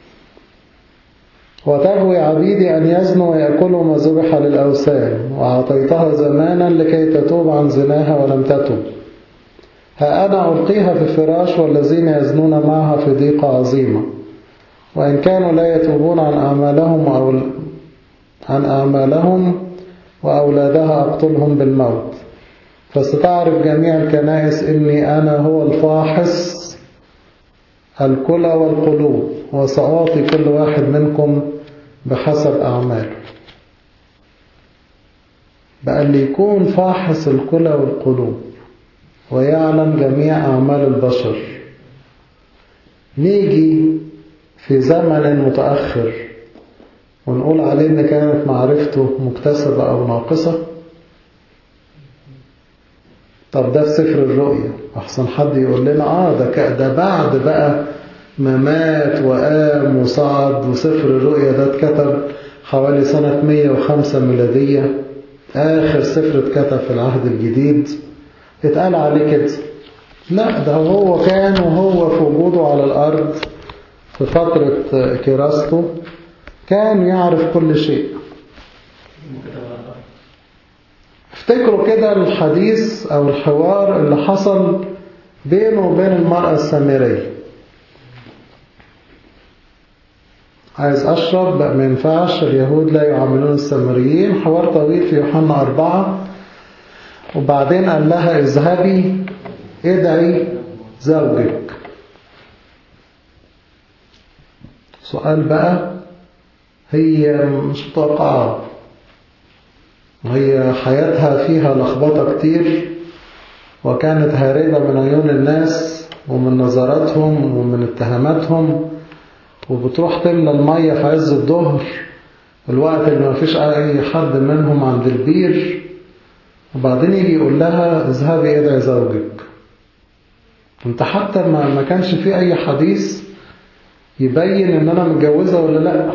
وتغوي عبيدي أن يزنوا ويأكلوا ما ذبح للأوثان وأعطيتها زمانا لكي تتوب عن زناها ولم تتب ها أنا ألقيها في فراش والذين يزنون معها في ضيقة عظيمة وإن كانوا لا يتوبون عن أعمالهم وأول عن أعمالهم وأولادها أقتلهم بالموت فستعرف جميع الكنائس إني أنا هو الفاحص الكلى والقلوب وسأعطي كل واحد منكم بحسب أعماله بقى اللي يكون فاحص الكلى والقلوب ويعلم جميع أعمال البشر نيجي في زمن متأخر ونقول عليه إن كانت معرفته مكتسبة أو ناقصة طب ده في سفر الرؤيا أحسن حد يقول لنا آه ده, ده بعد بقى ما مات وقام وصعد وسفر الرؤيا ده اتكتب حوالي سنة 105 ميلادية آخر سفر اتكتب في العهد الجديد اتقال عليه كده لا ده هو كان وهو في وجوده على الأرض في فترة كراسته كان يعرف كل شيء
وكتب على الأرض
افتكروا كده الحديث أو الحوار اللي حصل بينه وبين المرأة السامرية عايز أشرب بقى ما ينفعش اليهود لا يعاملون السامريين حوار طويل في يوحنا أربعة وبعدين قال لها اذهبي ادعي زوجك سؤال بقى هي مش متوقعة هي حياتها فيها لخبطة كتير وكانت هاربة من عيون الناس ومن نظراتهم ومن اتهاماتهم وبتروح تملى المية في عز الظهر الوقت اللي ما فيش أي حد منهم عند البير وبعدين يجي يقول لها اذهبي ادعي زوجك انت حتى ما, ما كانش في أي حديث يبين ان انا متجوزة ولا لا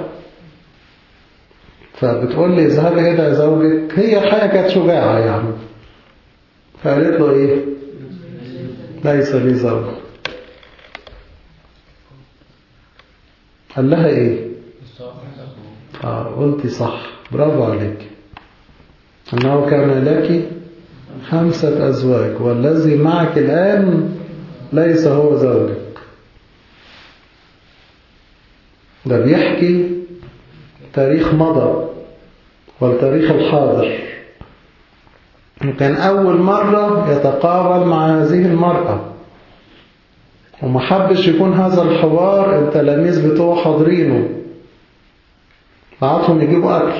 فبتقول لي اذهبي ادعي زوجك هي الحقيقة كانت شجاعة يعني فقالت له ايه ليس لي زوج قال لها ايه اه قلتي صح برافو عليك انه كان لك خمسة ازواج والذي معك الان ليس هو زوجك ده بيحكي تاريخ مضى والتاريخ الحاضر وكان أول مرة يتقابل مع هذه المرأة وما حبش يكون هذا الحوار التلاميذ بتوعه حاضرينه بعتهم يجيبوا أكل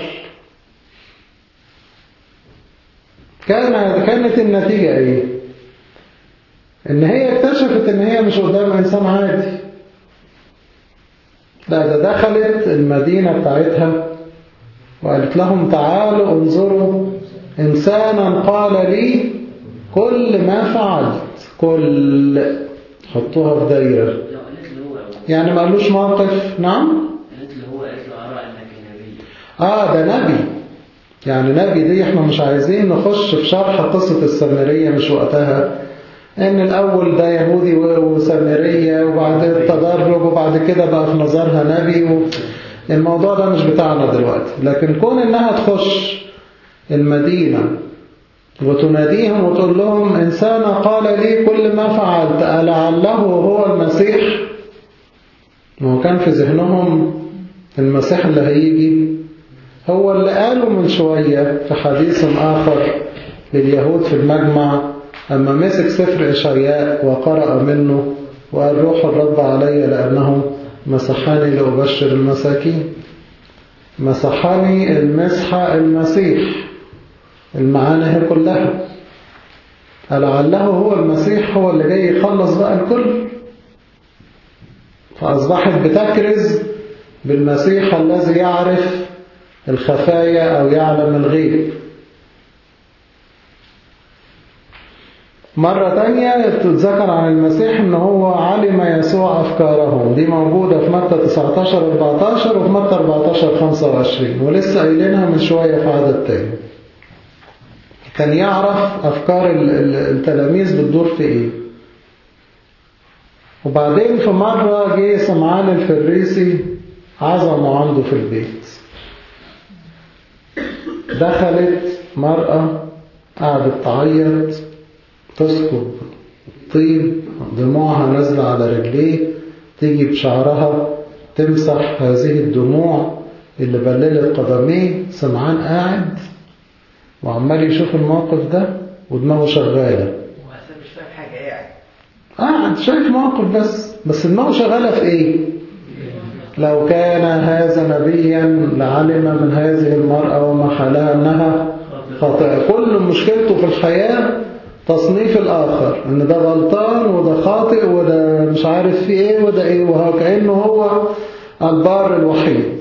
كان كانت النتيجة إيه؟ إن هي اكتشفت إن هي مش قدام إنسان عادي لا ده دخلت المدينة بتاعتها وقالت لهم تعالوا انظروا إنسانا قال لي كل ما فعلت كل حطوها في دايرة
لو قالت له هو
يعني ما قالوش موقف نعم
قالت له هو قالت له أرى أنك نبي
آه ده نبي يعني نبي دي احنا مش عايزين نخش في شرح قصة السامرية مش وقتها ان الاول ده يهودي وسامرية وبعد التدرج وبعد كده بقى في نظرها نبي و... الموضوع ده مش بتاعنا دلوقتي لكن كون انها تخش المدينة وتناديهم وتقول لهم إنسان قال لي كل ما فعلت ألعله هو المسيح ما هو كان في ذهنهم المسيح اللي هيجي هو اللي قاله من شوية في حديث آخر لليهود في المجمع أما مسك سفر إشعياء وقرأ منه وقال روح الرب علي لأنه مسحني لأبشر المساكين مسحني المسحة المسيح المعاني هي كلها لعله هو المسيح هو اللي جاي يخلص بقى الكل فأصبحت بتكرز بالمسيح الذي يعرف الخفايا أو يعلم الغيب مرة تانية تتذكر عن المسيح ان هو علم يسوع افكارهم دي موجودة في متى 19 14 وفي متى 14 25 ولسه قايلينها من شوية في عدد تاني كان يعرف افكار التلاميذ بتدور في ايه وبعدين في مرة جه سمعان الفريسي عزمه عنده في البيت دخلت مرأة قعدت تعيط تسكب طيب دموعها نازلة على رجليه تيجي بشعرها تمسح هذه الدموع اللي بللت قدميه سمعان قاعد وعمال يشوف الموقف ده ودماغه شغالة
هو أصلا مش فاهم حاجة يعني
قاعد شايف موقف بس بس دماغه شغالة في ايه لو كان هذا نبيا لعلم من هذه المرأة وما حالها انها خاطئة كل مشكلته في الحياة تصنيف الآخر إن ده غلطان وده خاطئ وده مش عارف في إيه وده إيه وهو كأنه هو البار الوحيد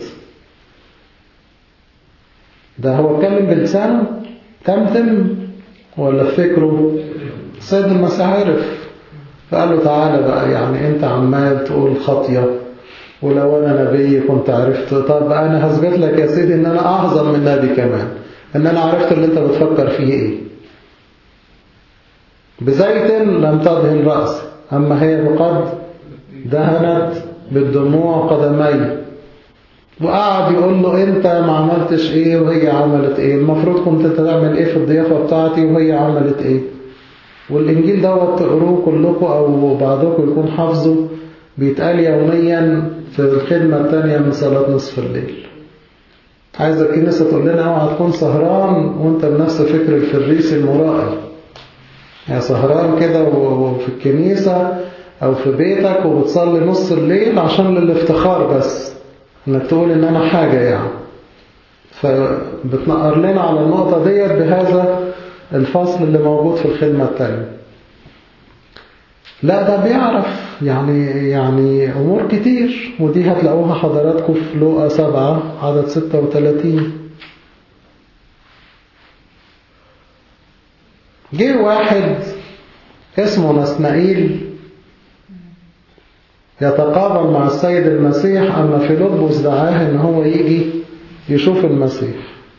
ده هو اتكلم بلسانه تمتم ولا في فكره السيد المسيح عرف فقال له تعالى بقى يعني انت عمال تقول خطية ولو انا نبي كنت عرفت طب انا هثبت لك يا سيدي ان انا اعظم من نبي كمان ان انا عرفت اللي انت بتفكر فيه ايه بزيت لم تدهن رأس أما هي بقد دهنت بالدموع قدمي وقعد يقول له انت ما عملتش ايه وهي عملت ايه المفروض كنت تعمل ايه في الضيافة بتاعتي وهي عملت ايه والانجيل دوت تقروه كلكم او بعضكم يكون حافظه بيتقال يوميا في الخدمة التانية من صلاة نصف الليل عايز الكنيسة تقول لنا اوعى تكون سهران وانت بنفس فكر الفريسي المرائي يعني سهران كده وفي الكنيسة او في بيتك وبتصلي نص الليل عشان للافتخار بس انك تقول ان انا حاجة يعني فبتنقر لنا على النقطة ديت بهذا الفصل اللي موجود في الخدمة التانية لا ده بيعرف يعني يعني أمور كتير ودي هتلاقوها حضراتكم في لوقا سبعة عدد ستة وتلاتين جه واحد اسمه نسنائيل يتقابل مع السيد المسيح أما فيلبس دعاه إن هو يجي يشوف المسيح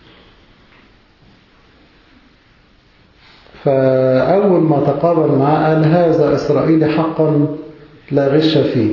فأول ما تقابل معاه قال هذا إسرائيلي حقا لا غش فيه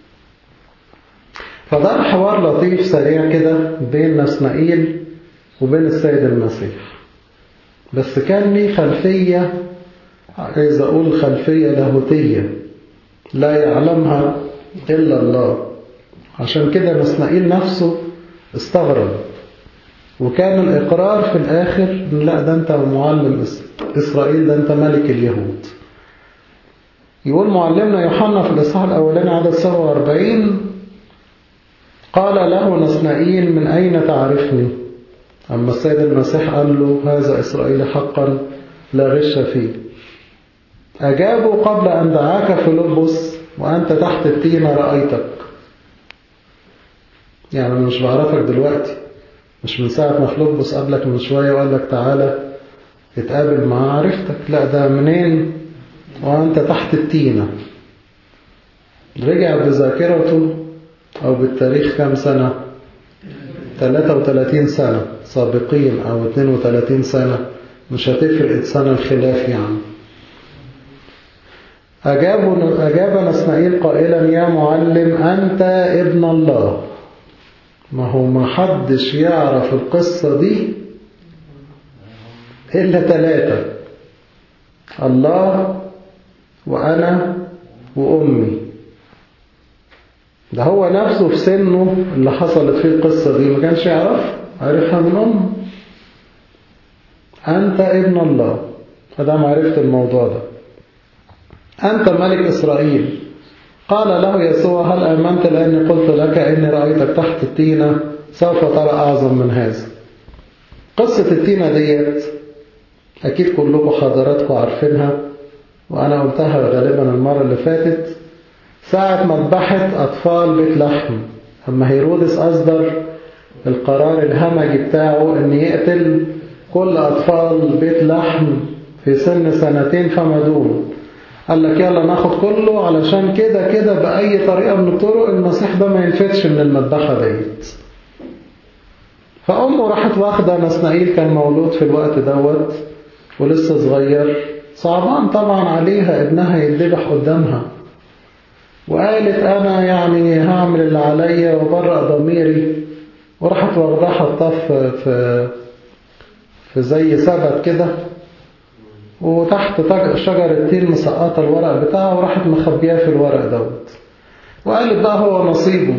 فده حوار لطيف سريع كده بين نسنائيل وبين السيد المسيح بس كان ليه خلفية عايز أقول خلفية لاهوتية لا يعلمها إلا الله عشان كده نسنائيل نفسه استغرب وكان الإقرار في الآخر لا ده أنت معلم إسرائيل ده أنت ملك اليهود يقول معلمنا يوحنا في الإصحاح الأولاني عدد 47 قال له نسنائيل من أين تعرفني أما السيد المسيح قال له هذا إسرائيل حقا لا غش فيه أجابوا قبل أن دعاك فيلبس وأنت تحت التينة رأيتك يعني أنا مش بعرفك دلوقتي مش من ساعة ما فيلبس قابلك من شوية وقال لك تعالى اتقابل معاه عرفتك لا ده منين وأنت تحت التينة رجع بذاكرته أو بالتاريخ كام سنة 33 سنة سابقين أو 32 سنة مش هتفرق سنة الخلاف يعني أجاب أجاب نسنائيل قائلا يا معلم أنت ابن الله ما هو ما حدش يعرف القصة دي إلا ثلاثة الله وأنا وأمي ده هو نفسه في سنه اللي حصلت فيه القصة دي ما كانش يعرف عرفها من أمه أنت ابن الله فده معرفة الموضوع ده أنت ملك إسرائيل قال له يسوع هل آمنت لأني قلت لك إني رأيتك تحت التينة سوف ترى أعظم من هذا قصة التينة ديت أكيد كلكم حضراتكم عارفينها وأنا قلتها غالبا المرة اللي فاتت ساعة مذبحة أطفال بيت لحم أما هيرودس أصدر القرار الهمجي بتاعه أن يقتل كل أطفال بيت لحم في سن سنتين فما دون قال لك يلا ناخد كله علشان كده كده بأي طريقة من الطرق المسيح ده ما ينفتش من المذبحة ديت فأمه راحت واخدة نسنائيل كان مولود في الوقت دوت ولسه صغير صعبان طبعا عليها ابنها يذبح قدامها وقالت أنا يعني هعمل اللي عليا وبرأ ضميري وراحت واخداه حطاه في, في, في زي سبت كده وتحت شجر التين مسقطة الورق بتاعه وراحت مخبياه في الورق دوت وقالت بقى هو نصيبه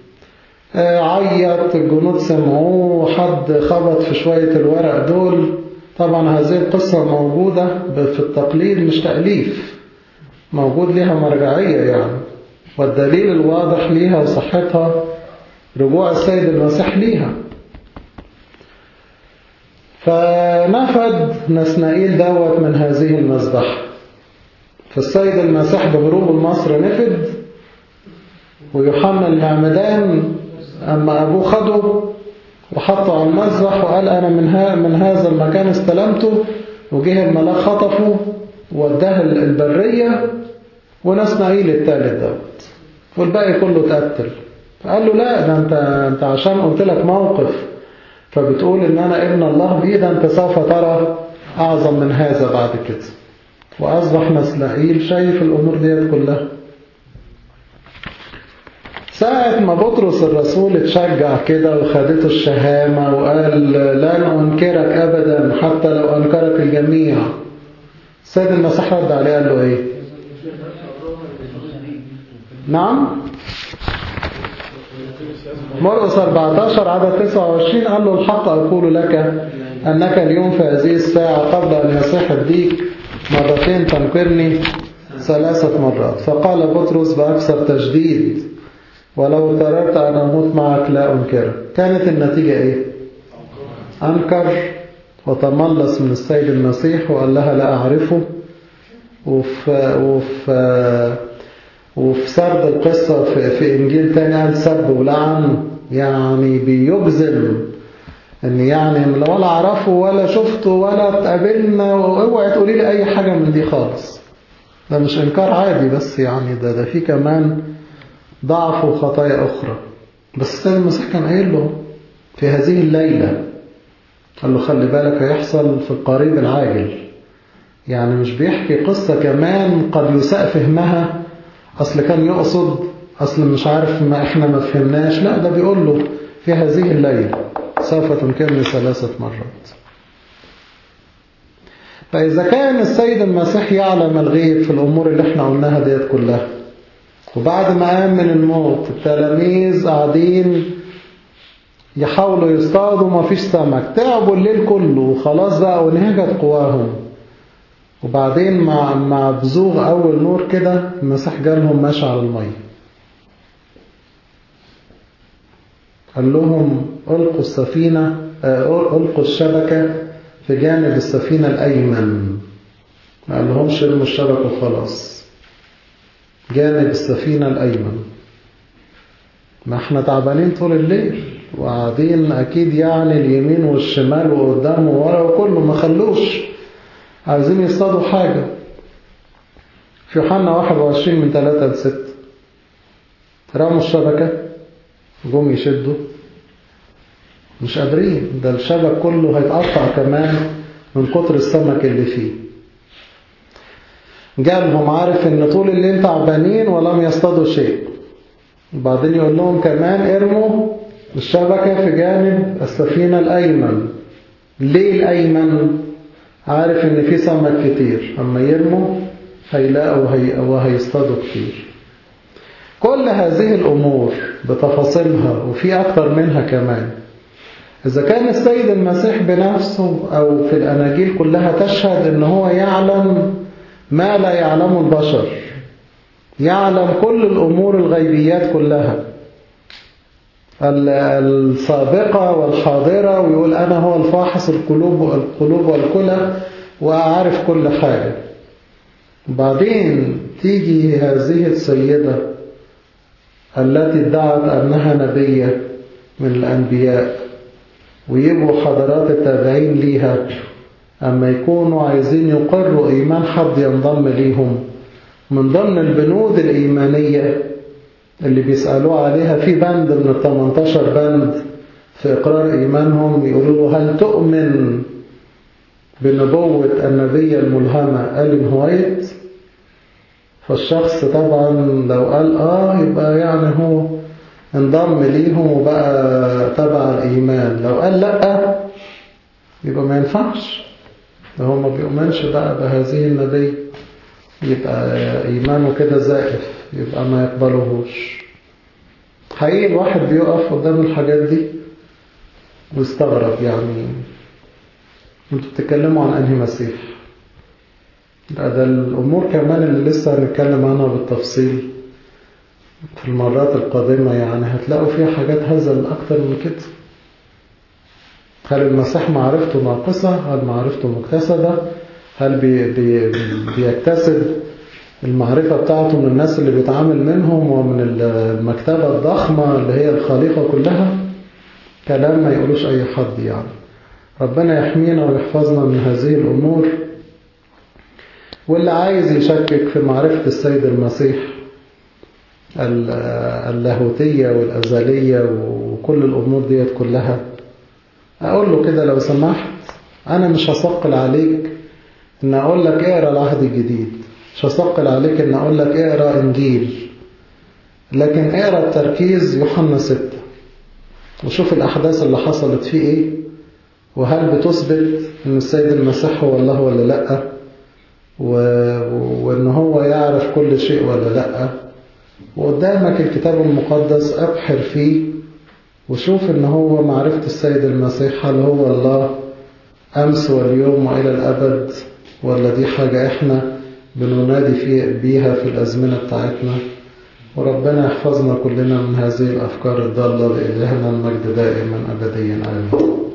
عيط الجنود سمعوه وحد خبط في شوية الورق دول طبعا هذه القصة موجودة في التقليد مش تأليف موجود لها مرجعية يعني والدليل الواضح ليها وصحتها رجوع السيد المسيح ليها فنفد نسنائيل دوت من هذه المذبحة فالسيد المسيح بهروب مصر نفد ويوحنا المعمدان أما أبوه خده وحطه على المذبح وقال أنا من, من هذا المكان استلمته وجه الملاك خطفه ووداه البرية ونسنائيل التالت دوت والباقي كله تقتل فقال له لا ده انت, انت عشان قلت لك موقف فبتقول ان انا ابن الله بيه ده انت سوف ترى اعظم من هذا بعد كده واصبح نسنائيل شايف الامور ديت كلها ساعة ما بطرس الرسول اتشجع كده وخدته الشهامة وقال لن أنكرك أبدا حتى لو أنكرك الجميع السيد المسيح رد عليه قال له إيه نعم مرقس 14 عدد 29 قال له الحق أقول لك أنك اليوم في هذه الساعة قبل أن يصيح الديك مرتين تنكرني ثلاثة مرات فقال بطرس بأكثر تشديد ولو اضطررت أن أموت معك لا أنكرك كانت النتيجة إيه؟ أنكر وتملص من السيد المسيح وقال لها لا أعرفه وفي, وفي, وفي سرد القصة في, في إنجيل تاني قال سب ولعن يعني بيجزم ان يعني ولا اعرفه ولا شفته ولا اتقابلنا واوعي تقولي لي اي حاجة من دي خالص ده مش انكار عادي بس يعني ده ده في كمان ضعف وخطايا اخرى بس السيد المسيح كان قايل له في هذه الليلة قال له خلي بالك هيحصل في القريب العاجل يعني مش بيحكي قصة كمان قد يساء فهمها اصل كان يقصد اصل مش عارف ما احنا ما فهمناش لا ده بيقول له في هذه الليلة سوف تنكرني ثلاثة مرات فإذا كان السيد المسيح يعلم الغيب في الأمور اللي احنا قلناها ديت كلها وبعد ما قام من الموت التلاميذ قاعدين يحاولوا يصطادوا ما فيش سمك تعبوا الليل كله وخلاص بقى ونهجت قواهم وبعدين مع مع بزوغ أول نور كده المسيح جالهم ماشي على المية قال لهم ألقوا السفينة ألقوا الشبكة في جانب السفينة الأيمن ما قال لهمش ارموا الشبكة وخلاص جانب السفينة الأيمن ما احنا تعبانين طول الليل وقاعدين أكيد يعني اليمين والشمال وقدام وورا وكله ما خلوش عايزين يصطادوا حاجة في يوحنا 21 من 3 ل 6 رموا الشبكة جم يشدوا مش قادرين ده الشبك كله هيتقطع كمان من كتر السمك اللي فيه جالهم عارف ان طول الليل تعبانين ولم يصطادوا شيء وبعدين يقول لهم كمان ارموا الشبكة في جانب السفينة الأيمن ليه الأيمن عارف ان في سمك كتير اما يرموا هيلاقوا هي وهيصطادوا كتير كل هذه الأمور بتفاصيلها وفي أكتر منها كمان إذا كان السيد المسيح بنفسه أو في الأناجيل كلها تشهد إن هو يعلم ما لا يعلمه البشر يعلم كل الأمور الغيبيات كلها السابقة والحاضرة ويقول أنا هو الفاحص القلوب القلوب والكلى وأعرف كل حاجة بعدين تيجي هذه السيدة التي ادعت أنها نبية من الأنبياء ويبقوا حضرات التابعين ليها أما يكونوا عايزين يقروا إيمان حد ينضم ليهم من ضمن البنود الإيمانية اللي بيسألوه عليها في بند من ال 18 بند في إقرار إيمانهم يقولوا له هل تؤمن بنبوة النبية الملهمة ألين هوايت فالشخص طبعا لو قال آه يبقى يعني هو انضم ليهم وبقى تبع الإيمان لو قال لأ يبقى ما ينفعش ده هو ما بيؤمنش بقى بهذه النبي يبقى إيمانه كده زائف يبقى ما يقبلهوش حقيقي الواحد بيقف قدام الحاجات دي ويستغرب يعني انتوا بتتكلموا عن انهي مسيح ده, ده الأمور كمان اللي لسه هنتكلم عنها بالتفصيل في المرات القادمة يعني هتلاقوا فيها حاجات هزل أكتر من كده هل المسيح معرفته ناقصة هل معرفته مكتسبة هل بي بي بيكتسب المعرفة بتاعته من الناس اللي بيتعامل منهم ومن المكتبة الضخمة اللي هي الخليقة كلها كلام ما يقولوش أي حد يعني ربنا يحمينا ويحفظنا من هذه الأمور واللي عايز يشكك في معرفة السيد المسيح اللاهوتية والأزلية وكل الأمور ديت كلها أقول له كده لو سمحت أنا مش هثقل عليك إن أقول لك اقرأ العهد الجديد مش هثقل عليك إن أقول لك اقرأ إنجيل لكن اقرا التركيز يوحنا ستة وشوف الأحداث اللي حصلت فيه إيه وهل بتثبت إن السيد المسيح هو الله ولا لأ و... وإن هو يعرف كل شيء ولا لأ وقدامك الكتاب المقدس أبحر فيه وشوف إن هو معرفة السيد المسيح هل هو الله أمس واليوم وإلى الأبد ولا دي حاجة إحنا بننادي فيه بيها في الأزمنة بتاعتنا وربنا يحفظنا كلنا من هذه الأفكار الضالة لإلهنا المجد دائما أبديا آمين